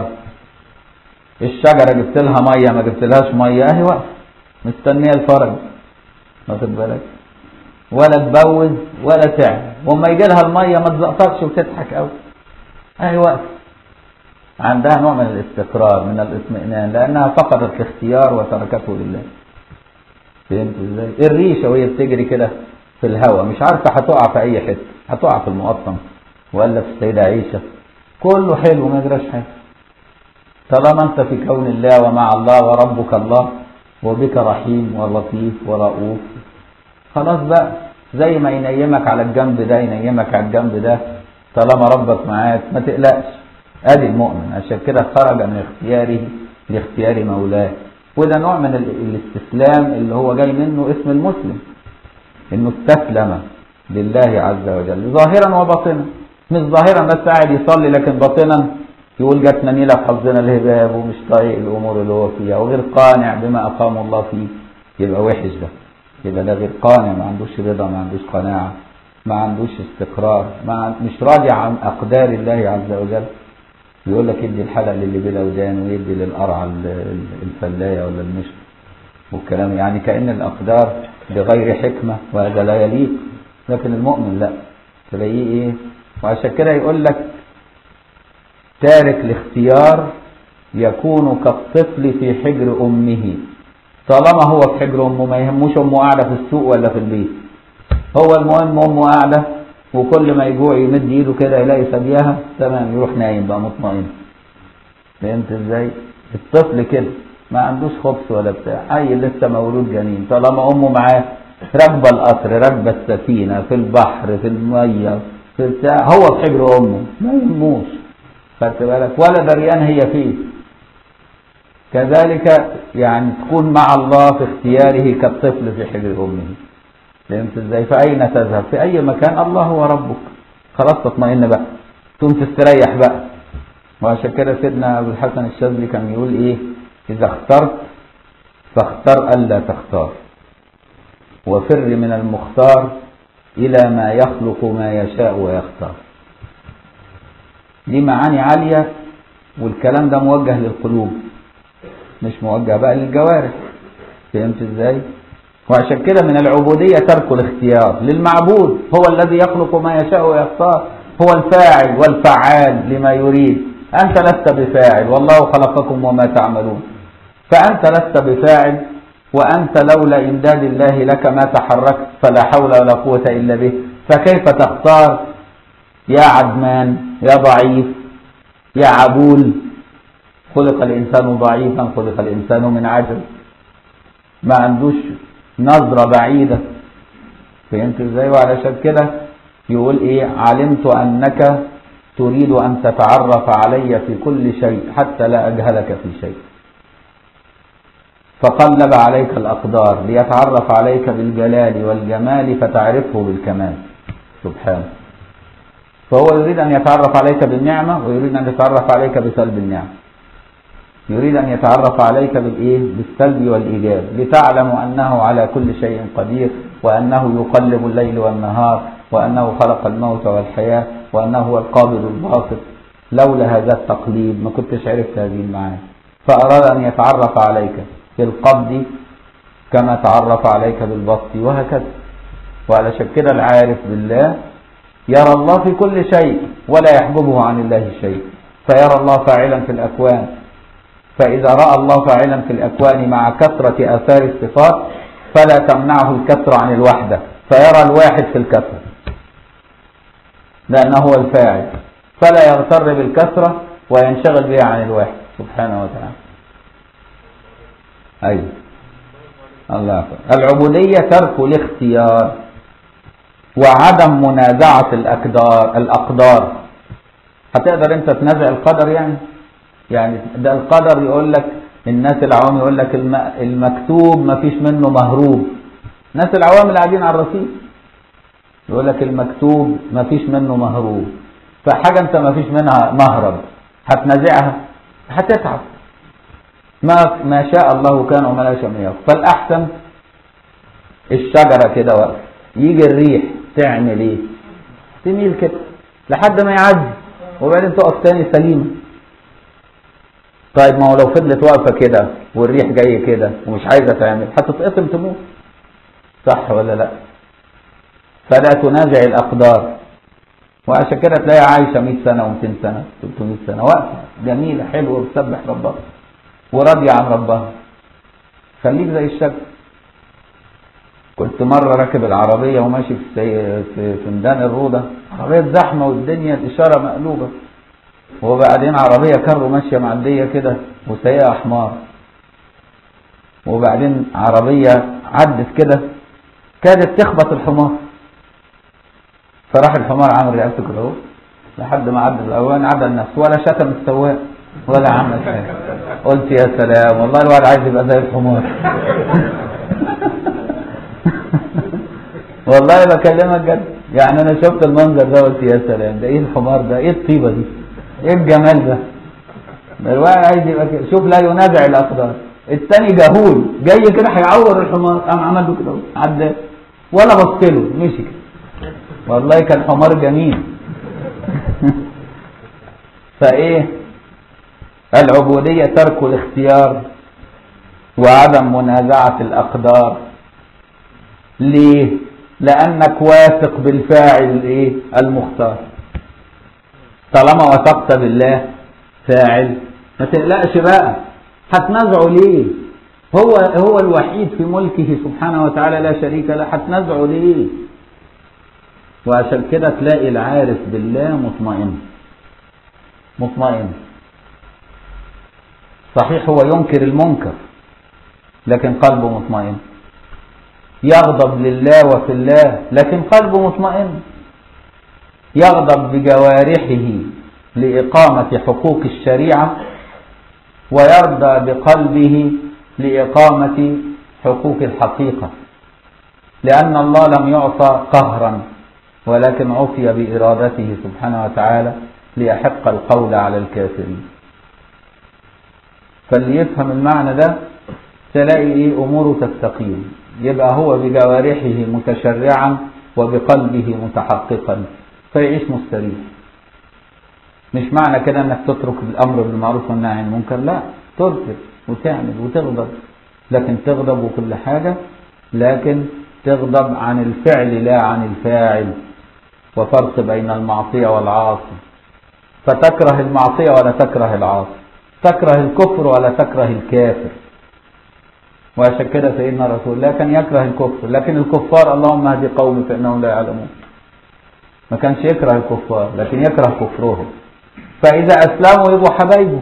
الشجره جبت لها ميه ما جبتلهاش ميه اهي واقفه مستنيه الفرج واخد بالك ولا تبوز ولا تعب وما يجي لها الميه ما تزقططش وتضحك قوي اهي واقفه عندها نوع من الاستقرار من الاطمئنان لانها فقدت الاختيار وتركته لله فهمت ازاي الريشه وهي بتجري كده في الهواء مش عارفه هتقع في اي حته هتقع في المقطم ولا في السيده عيشه كله حلو ما يجراش حاجه طالما انت في كون الله ومع الله وربك الله وبك رحيم ولطيف ورؤوف خلاص بقى زي ما ينيمك على الجنب ده ينيمك على الجنب ده طالما ربك معاك ما تقلقش ادي المؤمن عشان كده خرج من اختياره لاختيار مولاه وده نوع من الاستسلام اللي هو جاي منه اسم المسلم انه استسلم لله عز وجل ظاهرا وباطنا مش ظاهرا بس قاعد يصلي لكن باطنا يقول جاتنا نيلة في حظنا الهباب ومش طايق الامور اللي هو فيها وغير قانع بما اقام الله فيه يبقى وحش ده يبقى ده غير قانع ما عندوش رضا ما عندوش قناعة ما عندوش استقرار ما مش راضي عن اقدار الله عز وجل يقول لك ادي الحلق للي بلا ودان ويدي للقرع الفلايه ولا المشط والكلام يعني كأن الأقدار بغير حكمة وهذا لا يليق لكن المؤمن لا تلاقيه إيه وعشان كده يقول لك تارك الاختيار يكون كالطفل في حجر أمه طالما هو في حجر أمه ما يهموش أمه قاعدة في السوق ولا في البيت هو المهم أمه قاعدة وكل ما يجوع يمد ايده كده يلاقي ثديها تمام يروح نايم بقى مطمئن فهمت ازاي الطفل كده ما عندوش خبز ولا بتاع اي لسه مولود جنين طالما امه معاه راكبة القطر راكبة السفينة في البحر في المية في بتاع هو في حجر أمه ما يهموش خدت بالك ولا دريان هي فيه كذلك يعني تكون مع الله في اختياره كالطفل في حجر أمه فهمت ازاي فأين تذهب في أي مكان الله هو ربك خلاص تطمئن بقى تقوم تستريح بقى وعشان كده سيدنا أبو الحسن الشاذلي كان يقول إيه إذا اخترت فاختر ألا تختار وفر من المختار إلى ما يخلق ما يشاء ويختار دي معاني عالية والكلام ده موجه للقلوب مش موجه بقى للجوارح فهمت ازاي وعشان كده من العبودية ترك الاختيار للمعبود هو الذي يخلق ما يشاء ويختار هو الفاعل والفعال لما يريد أنت لست بفاعل والله خلقكم وما تعملون فأنت لست بفاعل وأنت لولا إمداد الله لك ما تحركت فلا حول ولا قوة إلا به فكيف تختار يا عدمان يا ضعيف يا عبول خلق الإنسان ضعيفا خلق الإنسان من عجل ما عندوش نظرة بعيدة فهمت ازاي وعلشان كده يقول ايه علمت انك تريد ان تتعرف علي في كل شيء حتى لا اجهلك في شيء فقلب عليك الأقدار ليتعرف عليك بالجلال والجمال فتعرفه بالكمال سبحانه فهو يريد أن يتعرف عليك بالنعمة ويريد أن يتعرف عليك بسلب النعمة يريد أن يتعرف عليك بالإيه؟ بالسلب والإيجاب لتعلم أنه على كل شيء قدير وأنه يقلب الليل والنهار وأنه خلق الموت والحياة وأنه هو القابض الباسط لولا هذا التقليد ما كنتش عرفت هذه المعاني فأراد أن يتعرف عليك بالقبض كما تعرف عليك بالبسط وهكذا وعلشان كده العارف بالله يرى الله في كل شيء ولا يحجبه عن الله شيء فيرى الله فاعلا في الأكوان فإذا رأى الله فاعلا في الأكوان مع كثرة آثار الصفات فلا تمنعه الكثرة عن الوحدة فيرى الواحد في الكثرة لأنه هو الفاعل فلا يغتر بالكثرة وينشغل بها عن الواحد سبحانه وتعالى أيوة الله أكبر العبودية ترك الاختيار وعدم منازعة الأقدار الأقدار هتقدر أنت تنازع القدر يعني يعني ده القدر يقول لك الناس العوام يقول لك المكتوب ما فيش منه مهروب الناس العوام اللي قاعدين على الرصيف يقول لك المكتوب ما فيش منه مهروب فحاجة أنت ما فيش منها مهرب هتنازعها هتتعب ما ما شاء الله كان وما لا شاء يكن فالأحسن الشجرة كده واقفة يجي الريح تعمل ايه تميل كده لحد ما يعدي وبعدين تقف تاني سليمة طيب ما هو لو فضلت واقفة كده والريح جاي كده ومش عايزة تعمل هتتقسم تموت صح ولا لا فلا تنازع الأقدار وعشان كده تلاقي عايشة 100 سنة و200 سنة 300 سنة واقفة جميلة حلوة بتسبح ربها وراضية عن ربها خليك زي الشجر كنت مرة راكب العربية وماشي في في ميدان الروضة عربية زحمة والدنيا الإشارة مقلوبة وبعدين عربية كارو ماشية معدية كده وسيئة حمار وبعدين عربية عدت كده كادت تخبط الحمار فراح الحمار عامل رقبته كده اهو لحد ما عدى الاوان عدى النفس ولا شتم السواق ولا عمل حاجه قلت يا سلام والله الواحد عايز يبقى زي الحمار والله بكلمك جد يعني انا شفت المنظر ده قلت يا سلام ده ايه الحمار ده ايه الطيبه دي ايه الجمال ده الواحد عايز يبقى كده شوف لا ينازع الاقدار الثاني جهول جاي كده هيعور الحمار قام عمل له كده عدى ولا بص له مشي كده والله كان حمار جميل فايه العبودية ترك الاختيار وعدم منازعة الأقدار ليه؟ لأنك واثق بالفاعل الايه؟ المختار طالما وثقت بالله فاعل ما تقلقش بقى هتنازعه ليه؟ هو هو الوحيد في ملكه سبحانه وتعالى لا شريك له هتنازعه ليه؟ وعشان كده تلاقي العارف بالله مطمئن مطمئن صحيح هو ينكر المنكر لكن قلبه مطمئن يغضب لله وفي الله لكن قلبه مطمئن يغضب بجوارحه لإقامة حقوق الشريعة ويرضى بقلبه لإقامة حقوق الحقيقة لأن الله لم يعصى قهرا ولكن عصي بإرادته سبحانه وتعالى ليحق القول على الكافرين فاللي يفهم المعنى ده تلاقي ايه اموره تستقيم يبقى هو بجوارحه متشرعا وبقلبه متحققا فيعيش مستريح مش معنى كده انك تترك الامر بالمعروف والنهي عن المنكر لا تركب وتعمل وتغضب لكن تغضب وكل حاجة لكن تغضب عن الفعل لا عن الفاعل وفرق بين المعصية والعاصي فتكره المعصية ولا تكره العاصي تكره الكفر ولا تكره الكافر وعشان كده سيدنا رسول الله كان يكره الكفر لكن الكفار اللهم اهدي قومي فانهم لا يعلمون ما كانش يكره الكفار لكن يكره كفرهم فاذا اسلموا يبقوا حبايبه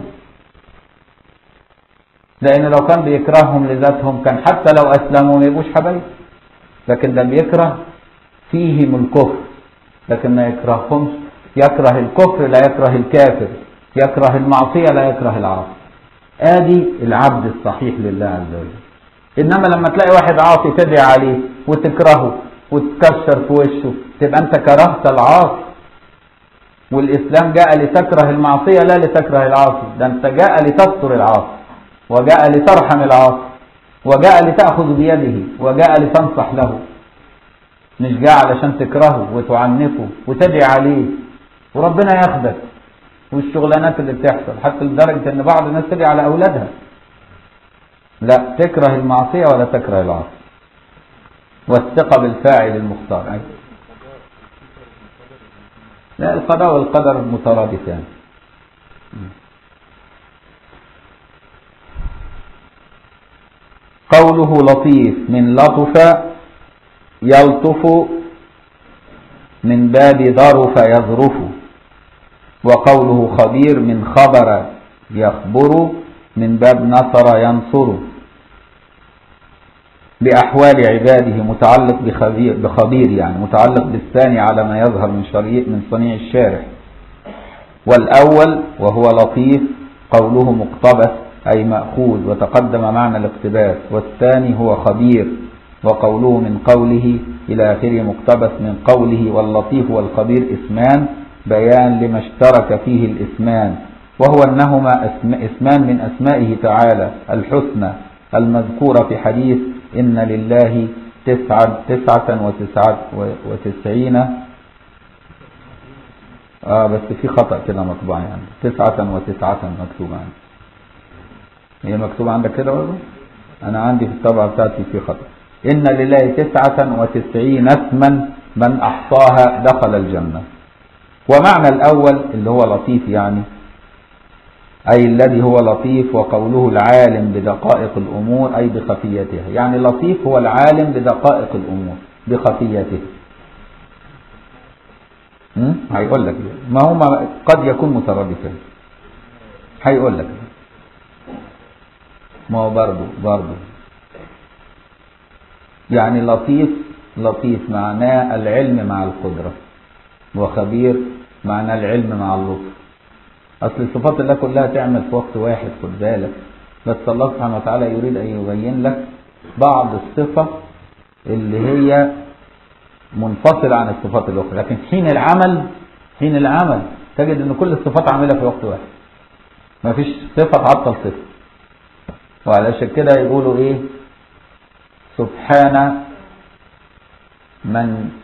لان لو كان بيكرههم لذاتهم كان حتى لو اسلموا ما يبقوش حبايب لكن ده بيكره فيهم الكفر لكن ما يكرههمش يكره الكفر لا يكره الكافر يكره المعصية لا يكره العاصي ادي العبد الصحيح لله عز وجل انما لما تلاقي واحد عاصي تدعي عليه وتكرهه وتكسر في وشه تبقى انت كرهت العاصي والاسلام جاء لتكره المعصية لا لتكره العاصي ده انت جاء لتستر العاصي وجاء لترحم العاصي وجاء لتأخذ بيده وجاء لتنصح له مش جاء علشان تكرهه وتعنفه وتدعي عليه وربنا ياخدك والشغلانات اللي بتحصل حتى لدرجة ان بعض الناس تدعي على اولادها لا تكره المعصية ولا تكره العاصي والثقة بالفاعل المختار لا القضاء والقدر مترادفان قوله لطيف من لطف يلطف من باب ظرف يظرف وقوله خبير من خبر يخبر من باب نصر ينصر بأحوال عباده متعلق بخبير, بخبير يعني متعلق بالثاني على ما يظهر من شريع من صنيع الشارع والأول وهو لطيف قوله مقتبس أي مأخوذ وتقدم معنى الاقتباس والثاني هو خبير وقوله من قوله إلى آخره مقتبس من قوله واللطيف والخبير اسمان بيان لما اشترك فيه الاسمان وهو أنهما اسمان من أسمائه تعالى الحسنى المذكورة في حديث إن لله تسعة, تسعة وتسعة وتسعين آه بس في خطأ كده مطبوع يعني تسعة وتسعة مكتوبة يعني هي مكتوبة عندك كده برضه أنا عندي في الطبعة بتاعتي في خطأ إن لله تسعة وتسعين اسما من أحصاها دخل الجنة ومعنى الأول اللي هو لطيف يعني أي الذي هو لطيف وقوله العالم بدقائق الأمور أي بخفيتها يعني لطيف هو العالم بدقائق الأمور بخفيتها هيقول لك ما هو قد يكون مترادفا هيقول لك ما هو برضه برضه يعني لطيف لطيف معناه العلم مع القدرة وخبير معناه العلم مع اللطف أصل صفات الله كلها تعمل في وقت واحد خد بالك بس الله سبحانه وتعالى يريد أن يبين لك بعض الصفة اللي هي منفصلة عن الصفات الأخرى لكن حين العمل حين العمل تجد أن كل الصفات عاملة في وقت واحد ما فيش صفة تعطل صفة وعلشان كده يقولوا إيه سبحان من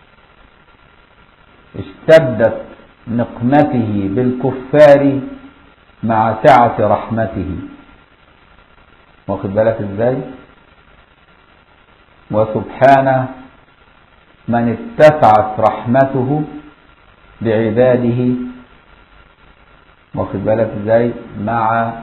اشتدت نقمته بالكفار مع سعة رحمته واخد بالك ازاي وسبحان من اتسعت رحمته بعباده واخد بالك ازاي مع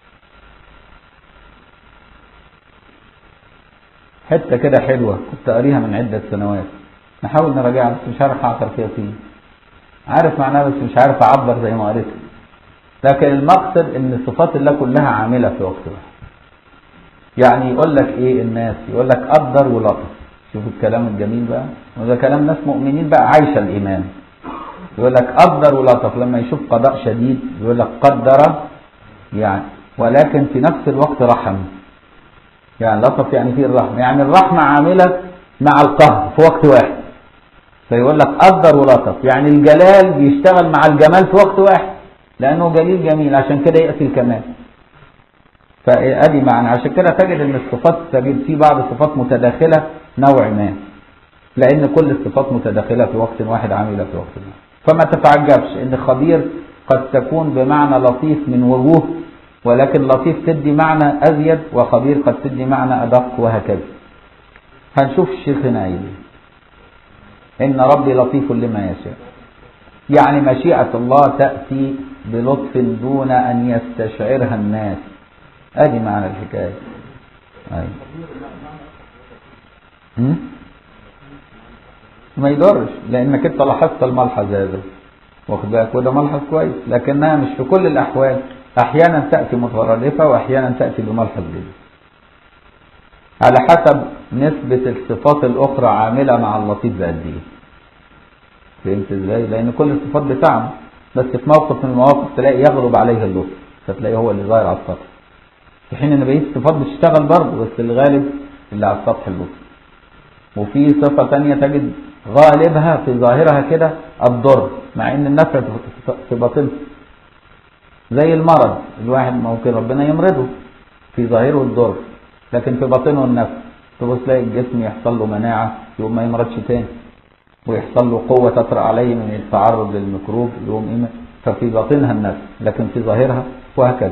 حته كده حلوه كنت قاريها من عده سنوات نحاول نراجعها بس مش عارف اعثر فيها فين عارف معناها بس مش عارف اعبر زي ما قريتها لكن المقصد ان صفات الله كلها عامله في وقت واحد يعني يقول لك ايه الناس يقول لك قدر ولطف شوف الكلام الجميل بقى وده كلام ناس مؤمنين بقى عايشة الإيمان يقول لك قدر ولطف لما يشوف قضاء شديد يقول لك قدر يعني ولكن في نفس الوقت رحم يعني لطف يعني فيه الرحمة يعني الرحمة عاملة مع القهر في وقت واحد فيقول لك قدر ولطف يعني الجلال بيشتغل مع الجمال في وقت واحد لأنه جليل جميل عشان كده يأتي الكمال فأدي معنى عشان كده تجد ان الصفات تجد في بعض الصفات متداخلة نوع ما لأن كل الصفات متداخلة في وقت واحد عاملة في وقت واحد فما تتعجبش ان خبير قد تكون بمعنى لطيف من وجوه ولكن لطيف تدي معنى أزيد وخبير قد تدي معنى أدق وهكذا هنشوف الشيخ هنا ايه إن ربي لطيف لما يشاء يعني مشيئة الله تأتي بلطف دون أن يستشعرها الناس ادي معنى الحكاية أيوة. ما يضرش لانك انت لاحظت الملحظ هذا واخد بالك وده ملحظ كويس لكنها مش في كل الاحوال احيانا تاتي مترادفه واحيانا تاتي بملحظ جديد على حسب نسبة الصفات الأخرى عاملة مع اللطيف بقد إيه فهمت إزاي؟ لأن كل الصفات بتاعنا بس في موقف من المواقف تلاقي يغلب عليه اللطف فتلاقي هو اللي ظاهر على السطح في حين ان بقيه الصفات بتشتغل برضه بس الغالب اللي على السطح اللطف وفي صفه ثانيه تجد غالبها في ظاهرها كده الضر مع ان النفع في باطنها زي المرض الواحد ممكن ربنا يمرضه في ظاهره الضر لكن في باطنه النفع تبص تلاقي الجسم يحصل له مناعه يقوم ما يمرضش تاني ويحصل له قوه تطرا عليه من التعرض للميكروب يقوم إيه ففي باطنها النفع لكن في ظاهرها وهكذا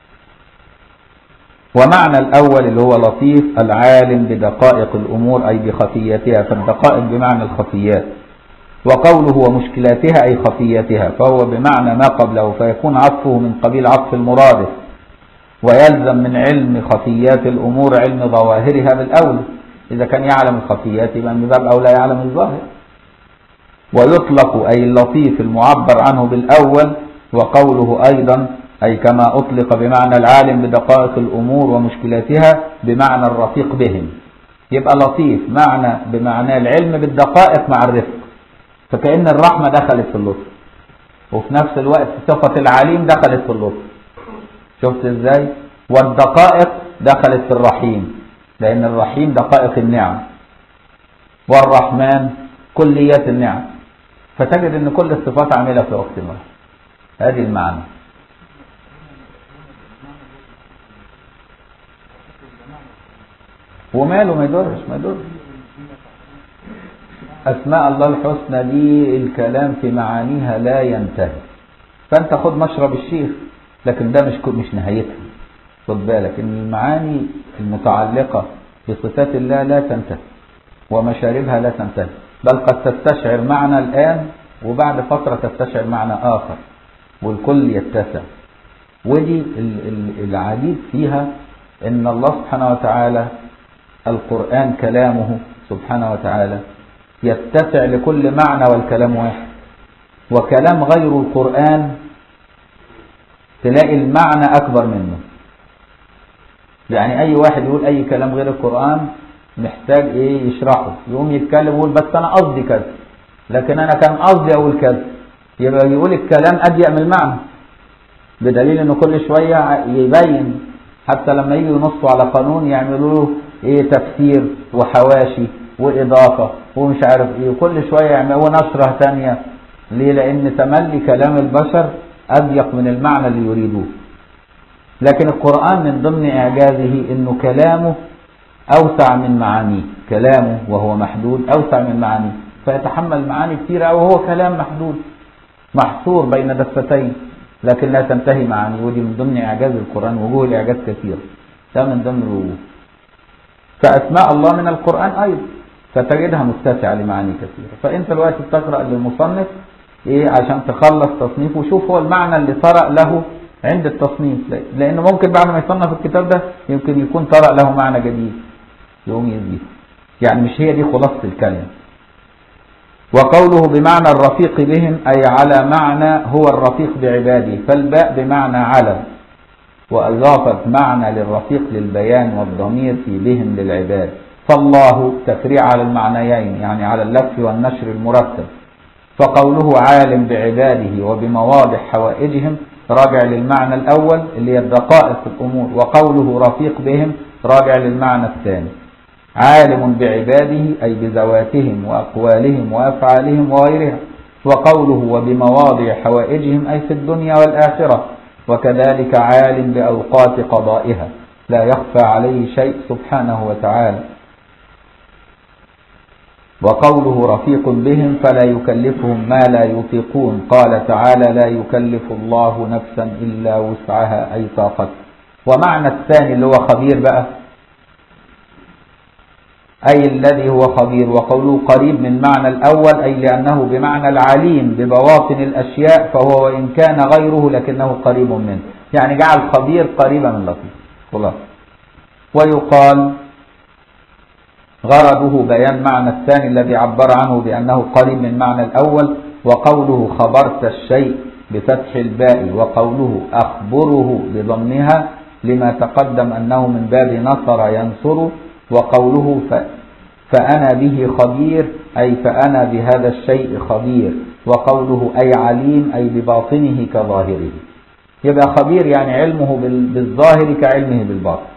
ومعنى الأول اللي هو لطيف العالم بدقائق الأمور أي بخفياتها فالدقائق بمعنى الخفيات وقوله ومشكلاتها أي خفياتها فهو بمعنى ما قبله فيكون عطفه من قبيل عطف المرادف ويلزم من علم خفيات الأمور علم ظواهرها بالأول إذا كان يعلم الخفيات يبقى من باب أولى يعلم الظاهر ويطلق أي اللطيف المعبر عنه بالأول وقوله أيضا أي كما أطلق بمعنى العالم بدقائق الأمور ومشكلاتها بمعنى الرفيق بهم يبقى لطيف معنى بمعنى العلم بالدقائق مع الرفق فكأن الرحمة دخلت في اللطف وفي نفس الوقت صفة العليم دخلت في اللطف شفت ازاي والدقائق دخلت في الرحيم لأن الرحيم دقائق النعم والرحمن كليات النعم فتجد ان كل الصفات عاملة في وقت واحد هذه المعنى وماله ما يضرش ما يضرش أسماء الله الحسنى دي الكلام في معانيها لا ينتهي فأنت خد مشرب الشيخ لكن ده مش مش نهايتها خد بالك إن المعاني المتعلقة بصفات الله لا تنتهي ومشاربها لا تنتهي بل قد تستشعر معنى الآن وبعد فترة تستشعر معنى آخر والكل يتسع ودي العديد فيها إن الله سبحانه وتعالى القرآن كلامه سبحانه وتعالى يتسع لكل معنى والكلام واحد وكلام غير القرآن تلاقي المعنى أكبر منه يعني أي واحد يقول أي كلام غير القرآن محتاج إيه يشرحه يقوم يتكلم ويقول بس أنا قصدي كذا لكن أنا كان قصدي أقول كذا يبقى يقول الكلام أضيق من المعنى بدليل إنه كل شوية يبين حتى لما يجوا ينصوا على قانون يعملوا له ايه تفسير وحواشي واضافه ومش عارف ايه وكل شويه يعملوا ونشره ثانيه ليه؟ لان تملي كلام البشر اضيق من المعنى اللي يريدوه. لكن القران من ضمن اعجازه انه كلامه اوسع من معانيه، كلامه وهو محدود اوسع من معانيه، فيتحمل معاني كثيره وهو كلام محدود محصور بين دفتين لكن لا تنتهي معانيه ودي من ضمن اعجاز القران وجوه الاعجاز كثيره. ده من ضمن الوجوه. فأسماء الله من القرآن أيضا فتجدها متسعة لمعاني كثيرة فأنت دلوقتي بتقرأ للمصنف إيه عشان تخلص تصنيف وشوف هو المعنى اللي طرأ له عند التصنيف لأنه ممكن بعد ما يصنف الكتاب ده يمكن يكون طرأ له معنى جديد يقوم يزيد يعني مش هي دي خلاصة الكلمة وقوله بمعنى الرفيق بهم أي على معنى هو الرفيق بعباده فالباء بمعنى على وإضافة معنى للرفيق للبيان والضمير في بهم للعباد فالله تفريع على المعنيين يعني على اللف والنشر المرتب فقوله عالم بعباده وبمواضع حوائجهم راجع للمعنى الأول اللي هي الدقائق في الأمور وقوله رفيق بهم راجع للمعنى الثاني عالم بعباده أي بذواتهم وأقوالهم وأفعالهم وغيرها وقوله وبمواضع حوائجهم أي في الدنيا والآخرة وكذلك عالم بأوقات قضائها لا يخفى عليه شيء سبحانه وتعالى وقوله رفيق بهم فلا يكلفهم ما لا يطيقون قال تعالى لا يكلف الله نفسا إلا وسعها أي طاقته ومعنى الثاني اللي هو خبير بقى أي الذي هو خبير وقوله قريب من معنى الأول أي لأنه بمعنى العليم ببواطن الأشياء فهو وإن كان غيره لكنه قريب منه يعني جعل خبير قريبا من لطيف خلاص ويقال غرضه بيان معنى الثاني الذي عبر عنه بأنه قريب من معنى الأول وقوله خبرت الشيء بفتح الباء وقوله أخبره بضمها لما تقدم أنه من باب نصر ينصر وقوله ف فأنا به خبير أي فأنا بهذا الشيء خبير وقوله أي عليم أي بباطنه كظاهره يبقى خبير يعني علمه بالظاهر كعلمه بالباطن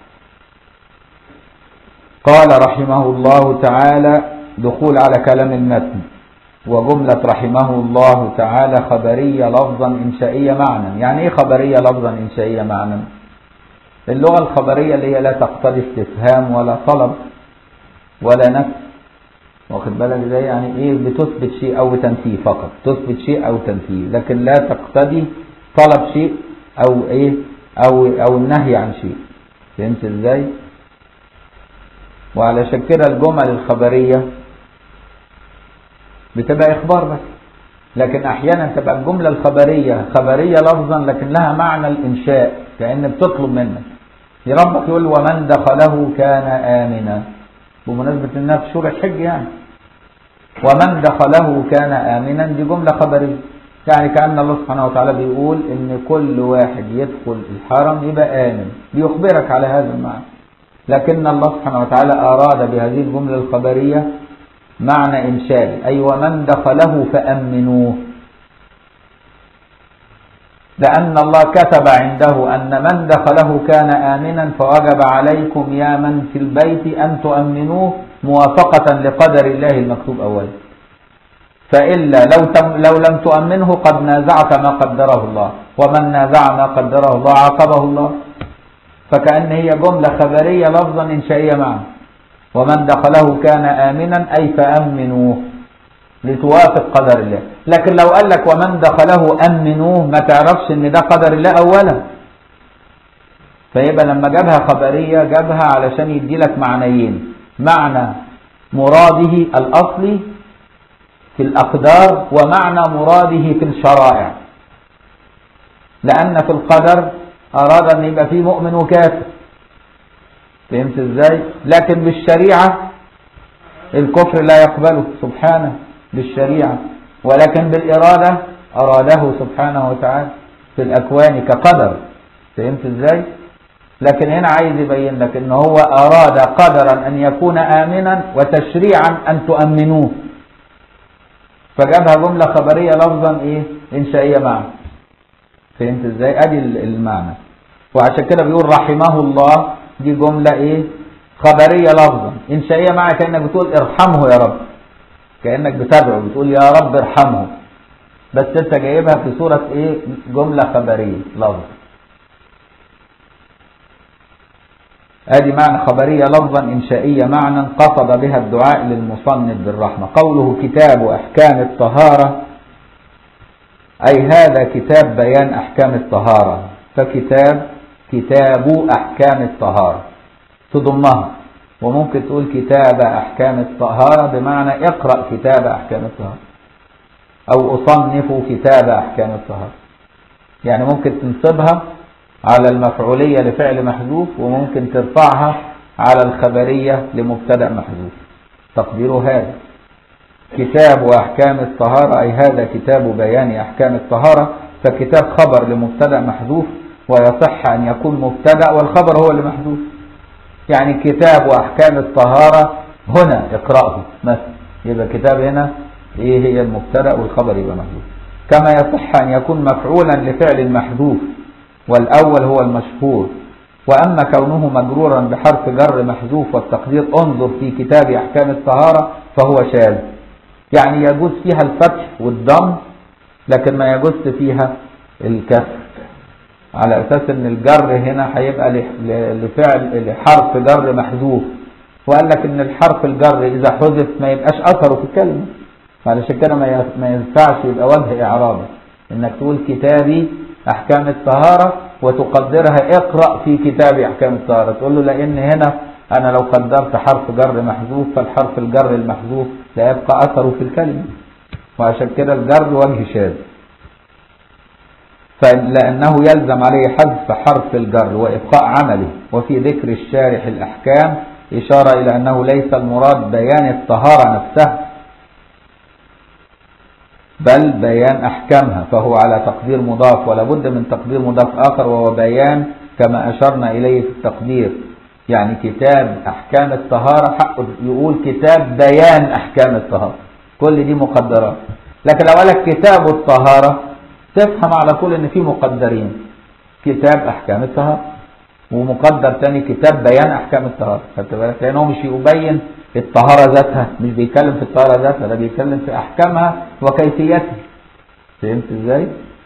قال رحمه الله تعالى دخول على كلام المتن وجملة رحمه الله تعالى خبرية لفظا إنشائية معنى يعني إيه خبرية لفظا إنشائية معنى اللغة الخبرية اللي هي لا تقتضي استفهام ولا طلب ولا نفس واخد بالك ازاي يعني ايه بتثبت شيء او تنفيه فقط تثبت شيء او تنفيه لكن لا تقتضي طلب شيء او ايه او او النهي عن شيء فهمت ازاي وعلشان كده الجمل الخبرية بتبقى إخبار بس لكن أحيانا تبقى الجملة الخبرية خبرية لفظا لكن لها معنى الإنشاء كأن بتطلب منك ربك يقول ومن دخله كان آمنا بمناسبة إنها في شهور الحج يعني ومن دخله كان آمنا دي جملة خبرية يعني كأن الله سبحانه وتعالى بيقول إن كل واحد يدخل الحرم يبقى آمن بيخبرك على هذا المعنى لكن الله سبحانه وتعالى أراد بهذه الجملة الخبرية معنى إنشائي أي ومن دخله فأمنوه لأن الله كتب عنده أن من دخله كان آمنا فوجب عليكم يا من في البيت أن تؤمنوه موافقة لقدر الله المكتوب أولا فإلا لو, تم لو لم تؤمنه قد نازعت ما قدره الله ومن نازع ما قدره الله عاقبه الله فكأن هي جملة خبرية لفظا إنشائية معه ومن دخله كان آمنا أي فأمنوه لتوافق قدر الله لكن لو قال لك ومن دخله أمنوه ما تعرفش ان ده قدر الله أولا فيبقى لما جابها خبرية جابها علشان يدي لك معنيين معنى مراده الأصلي في الأقدار ومعنى مراده في الشرائع لأن في القدر أراد أن يبقى فيه مؤمن وكافر فهمت ازاي لكن بالشريعة الكفر لا يقبله سبحانه بالشريعة ولكن بالإرادة أراده سبحانه وتعالى في الأكوان كقدر فهمت ازاي لكن هنا عايز يبين لك ان هو أراد قدرا أن يكون آمنا وتشريعا أن تؤمنوه فجابها جملة خبرية لفظا ايه إنشائية معه فهمت ازاي ادي المعنى وعشان كده بيقول رحمه الله دي جملة ايه خبرية لفظا انشائية معنى كأنك بتقول ارحمه يا رب كأنك بتدعو بتقول يا رب ارحمه بس انت جايبها في صورة ايه جملة خبرية لفظ ادي معنى خبرية لفظا انشائية معنى قصد بها الدعاء للمصنف بالرحمة قوله كتاب احكام الطهارة أي هذا كتاب بيان أحكام الطهارة فكتاب كتاب أحكام الطهارة تضمها وممكن تقول كتاب أحكام الطهارة بمعنى اقرأ كتاب أحكام الطهارة أو أصنف كتاب أحكام الطهارة يعني ممكن تنصبها على المفعولية لفعل محذوف وممكن ترفعها على الخبرية لمبتدأ محذوف تقدير هذا كتاب أحكام الطهارة أي هذا كتاب بيان أحكام الطهارة فكتاب خبر لمبتدأ محذوف ويصح أن يكون مبتدأ والخبر هو اللي محذوف يعني كتاب وأحكام الطهارة هنا اقرأه مثلا يبقى كتاب هنا ايه هي المبتدأ والخبر يبقى محذوف كما يصح أن يكون مفعولا لفعل محذوف والأول هو المشهور وأما كونه مجرورا بحرف جر محذوف والتقدير انظر في كتاب أحكام الطهارة فهو شاذ يعني يجوز فيها الفتح والضم لكن ما يجوز فيها الكسر على أساس أن الجر هنا هيبقى لفعل لحرف جر محذوف وقال لك أن الحرف الجر إذا حذف ما يبقاش أثره في الكلمة علشان كده ما ينفعش يبقى وجه إعرابي إنك تقول كتابي أحكام الطهارة وتقدرها اقرأ في كتاب أحكام الطهارة تقول له لأن هنا أنا لو قدرت حرف جر محذوف فالحرف الجر المحذوف لا يبقى أثره في الكلمة وعشان كده الجر وجه شاذ لأنه يلزم عليه حذف حرف الجر وإبقاء عمله وفي ذكر الشارح الأحكام إشارة إلى أنه ليس المراد بيان الطهارة نفسها بل بيان أحكامها فهو على تقدير مضاف ولا بد من تقدير مضاف آخر وهو بيان كما أشرنا إليه في التقدير يعني كتاب أحكام الطهارة حق يقول كتاب بيان أحكام الطهارة كل دي مقدرات لكن لو قالك كتاب الطهارة تفهم على طول ان في مقدرين كتاب احكام الطهارة ومقدر تاني كتاب بيان احكام الطهارة خدت بالك لانه مش يبين الطهارة ذاتها مش بيتكلم في الطهارة ذاتها ده بيتكلم في احكامها وكيفيتها فهمت ازاي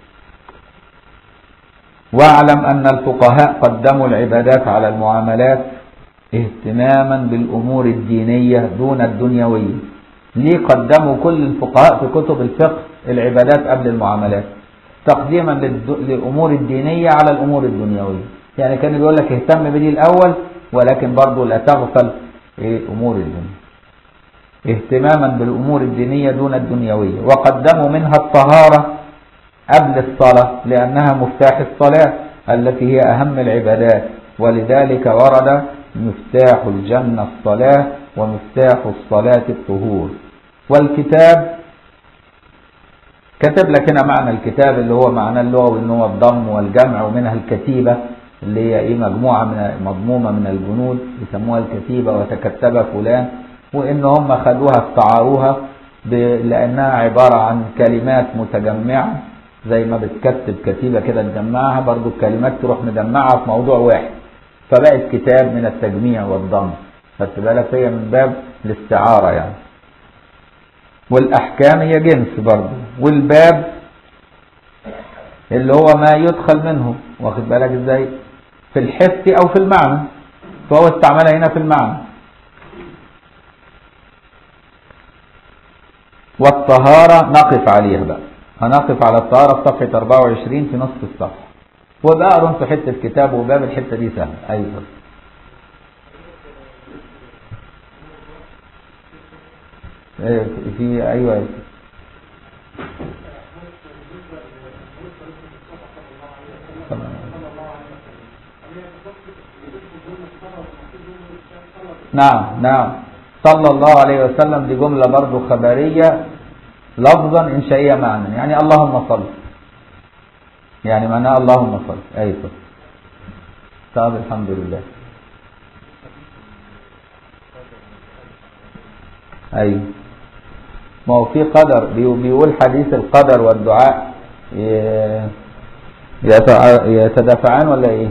واعلم ان الفقهاء قدموا العبادات على المعاملات اهتماما بالامور الدينية دون الدنيوية ليه قدموا كل الفقهاء في كتب الفقه العبادات قبل المعاملات تقديما للأمور الدينية على الأمور الدنيوية يعني كان بيقول لك اهتم بدي الأول ولكن برضه لا تغفل إيه أمور الدنيا اهتماما بالأمور الدينية دون الدنيوية وقدموا منها الطهارة قبل الصلاة لأنها مفتاح الصلاة التي هي أهم العبادات ولذلك ورد مفتاح الجنة الصلاة ومفتاح الصلاة الطهور والكتاب كتب لك هنا معنى الكتاب اللي هو معناه اللغوي ان هو الضم والجمع ومنها الكتيبة اللي هي ايه مجموعة من مضمومة من الجنود يسموها الكتيبة وتكتب فلان وان هم خدوها استعاروها لانها عبارة عن كلمات متجمعة زي ما بتكتب كتيبة كده تجمعها برضو الكلمات تروح مجمعها في موضوع واحد فبقت كتاب من التجميع والضم خدت بالك هي من باب الاستعارة يعني والأحكام هي جنس برضه والباب اللي هو ما يدخل منه واخد بالك ازاي في الحس أو في المعنى فهو استعملها هنا في المعنى والطهارة نقف عليها بقى هنقف على الطهارة في صفحة 24 في نصف الصفحة وبقى أرون في حتة كتاب وباب الحتة دي سهل أيضا في ايوه نعم نعم صلى الله عليه وسلم دي جملة برضو خبرية لفظا إنشائية معنى يعني اللهم صل يعني معناها اللهم صل أيوة طب الحمد لله أيوة ما هو في قدر بيقول حديث القدر والدعاء يتدافعان ولا ايه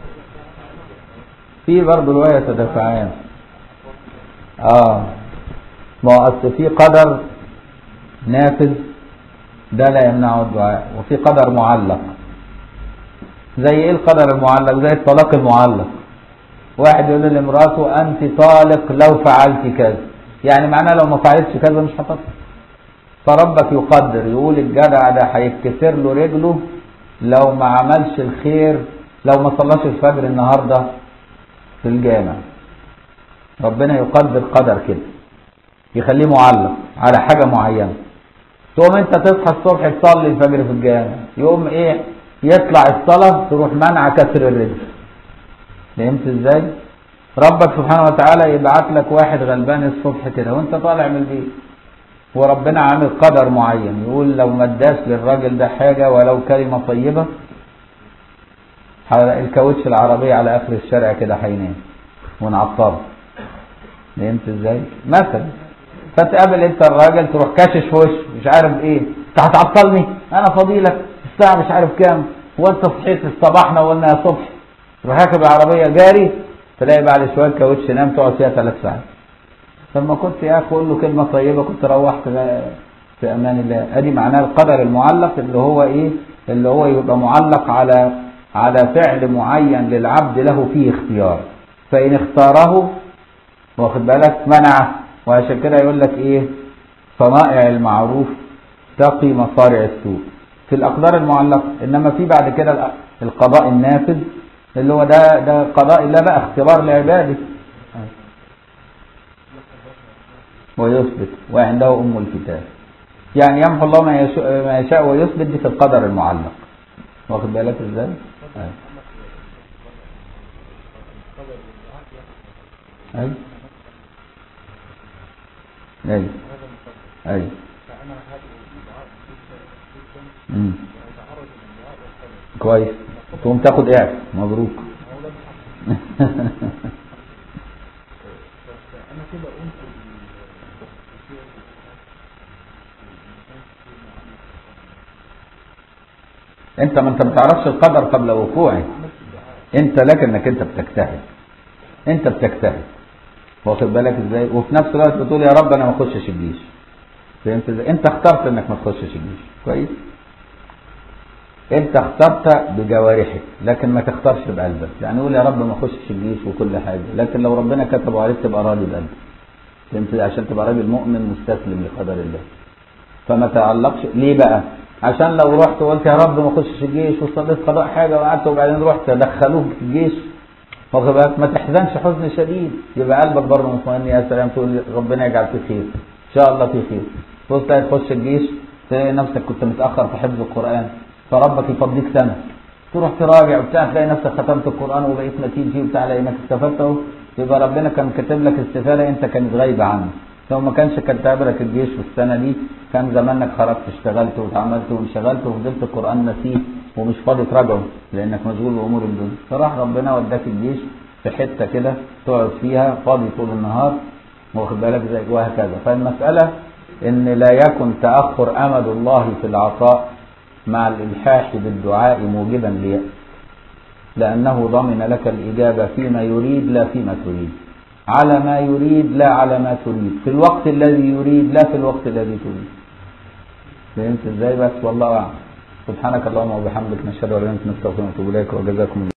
في برضه رواية يتدافعان اه ما هو اصل في قدر نافذ ده لا يمنعه الدعاء وفي قدر معلق زي ايه القدر المعلق زي الطلاق المعلق واحد يقول لامراته انت طالق لو فعلت كذا يعني معناه لو ما فعلتش كذا مش هتطلق فربك يقدر يقول الجدع ده هيتكسر له رجله لو ما عملش الخير لو ما صلاش الفجر النهارده في الجامع ربنا يقدر قدر كده يخليه معلق على حاجه معينه تقوم انت تصحى الصبح تصلي الفجر في الجامع يقوم ايه يطلع الصلاه تروح منع كسر الرجل فهمت ازاي ربك سبحانه وتعالى يبعت لك واحد غلبان الصبح كده وانت طالع من البيت وربنا عامل قدر معين يقول لو ما اداش للراجل ده حاجه ولو كلمه طيبه على الكاوتش العربية على آخر الشارع كده هينام ونعطله فهمت ازاي؟ مثلا فتقابل انت الراجل تروح كاشش في وشه مش عارف ايه انت هتعطلني انا فضيلك الساعة مش عارف كام وانت صحيت الصباحنا وقلنا يا صبح تروح راكب العربية جاري تلاقي بعد شوية كاوتش نام تقعد فيها ثلاث ساعات طب ما كنت يا اخي قول له كلمة طيبة كنت روحت في امان الله ادي معناه القدر المعلق اللي هو ايه اللي هو يبقى معلق على على فعل معين للعبد له فيه اختيار فإن اختاره واخد بالك منعه وعشان كده يقول لك ايه صنائع المعروف تقي مصارع السوء في الأقدار المعلقة إنما في بعد كده القضاء النافذ اللي هو ده ده قضاء الله بقى اختبار لعباده ويثبت وعنده أم الكتاب يعني يمحو الله ما يشاء, ما يشاء ويثبت دي في القدر المعلق واخد بالك ازاي؟ أي. أي. أي. أي. مم. كويس تقوم تاخد اعف مبروك انت ما انت ما تعرفش القدر قبل وقوعه انت لك انك انت بتجتهد انت بتجتهد واخد بالك ازاي وفي نفس الوقت بتقول يا رب انا ما اخشش الجيش فهمت ازاي انت اخترت انك ما تخشش الجيش كويس انت اخترت بجوارحك لكن ما تختارش بقلبك يعني قول يا رب ما اخشش الجيش وكل حاجه لكن لو ربنا كتبه عليك تبقى راضي بقلبك فهمت عشان تبقى راجل مؤمن مستسلم لقدر الله فما تعلقش ليه بقى عشان لو رحت وقلت يا رب ما اخشش الجيش وصليت قضاء حاجه وقعدت وبعدين رحت دخلوك في الجيش واخد بالك ما تحزنش حزن شديد يبقى قلبك برضه مطمئن يا سلام تقول ربنا يجعل فيه خير ان شاء الله فيه خير بص تخش الجيش تلاقي نفسك كنت متاخر في حفظ القران فربك يفضيك سنه تروح تراجع وبتاع تلاقي نفسك ختمت القران وبقيت متين فيه وبتاع لانك استفدت اهو يبقى ربنا كان كاتب لك استفاده انت كانت غايبه عنك لو ما كانش كتب لك الجيش في السنه دي كان زمانك خرجت اشتغلت واتعملت وانشغلت وفضلت القران نسيه ومش فاضي تراجعه لانك مشغول بامور الدنيا فراح ربنا وداك الجيش في حته كده تقعد فيها فاضي طول النهار واخد بالك زي وهكذا فالمساله ان لا يكن تاخر امد الله في العطاء مع الالحاح بالدعاء موجبا ليأس لانه ضمن لك الاجابه فيما يريد لا فيما تريد على ما يريد لا على ما تريد في الوقت الذي يريد لا في الوقت الذي تريد فهمت ازاي بس والله اعلم سبحانك اللهم وبحمدك نشهد ان لا اله الا انت نستغفرك ونتوب اليك وجزاكم الله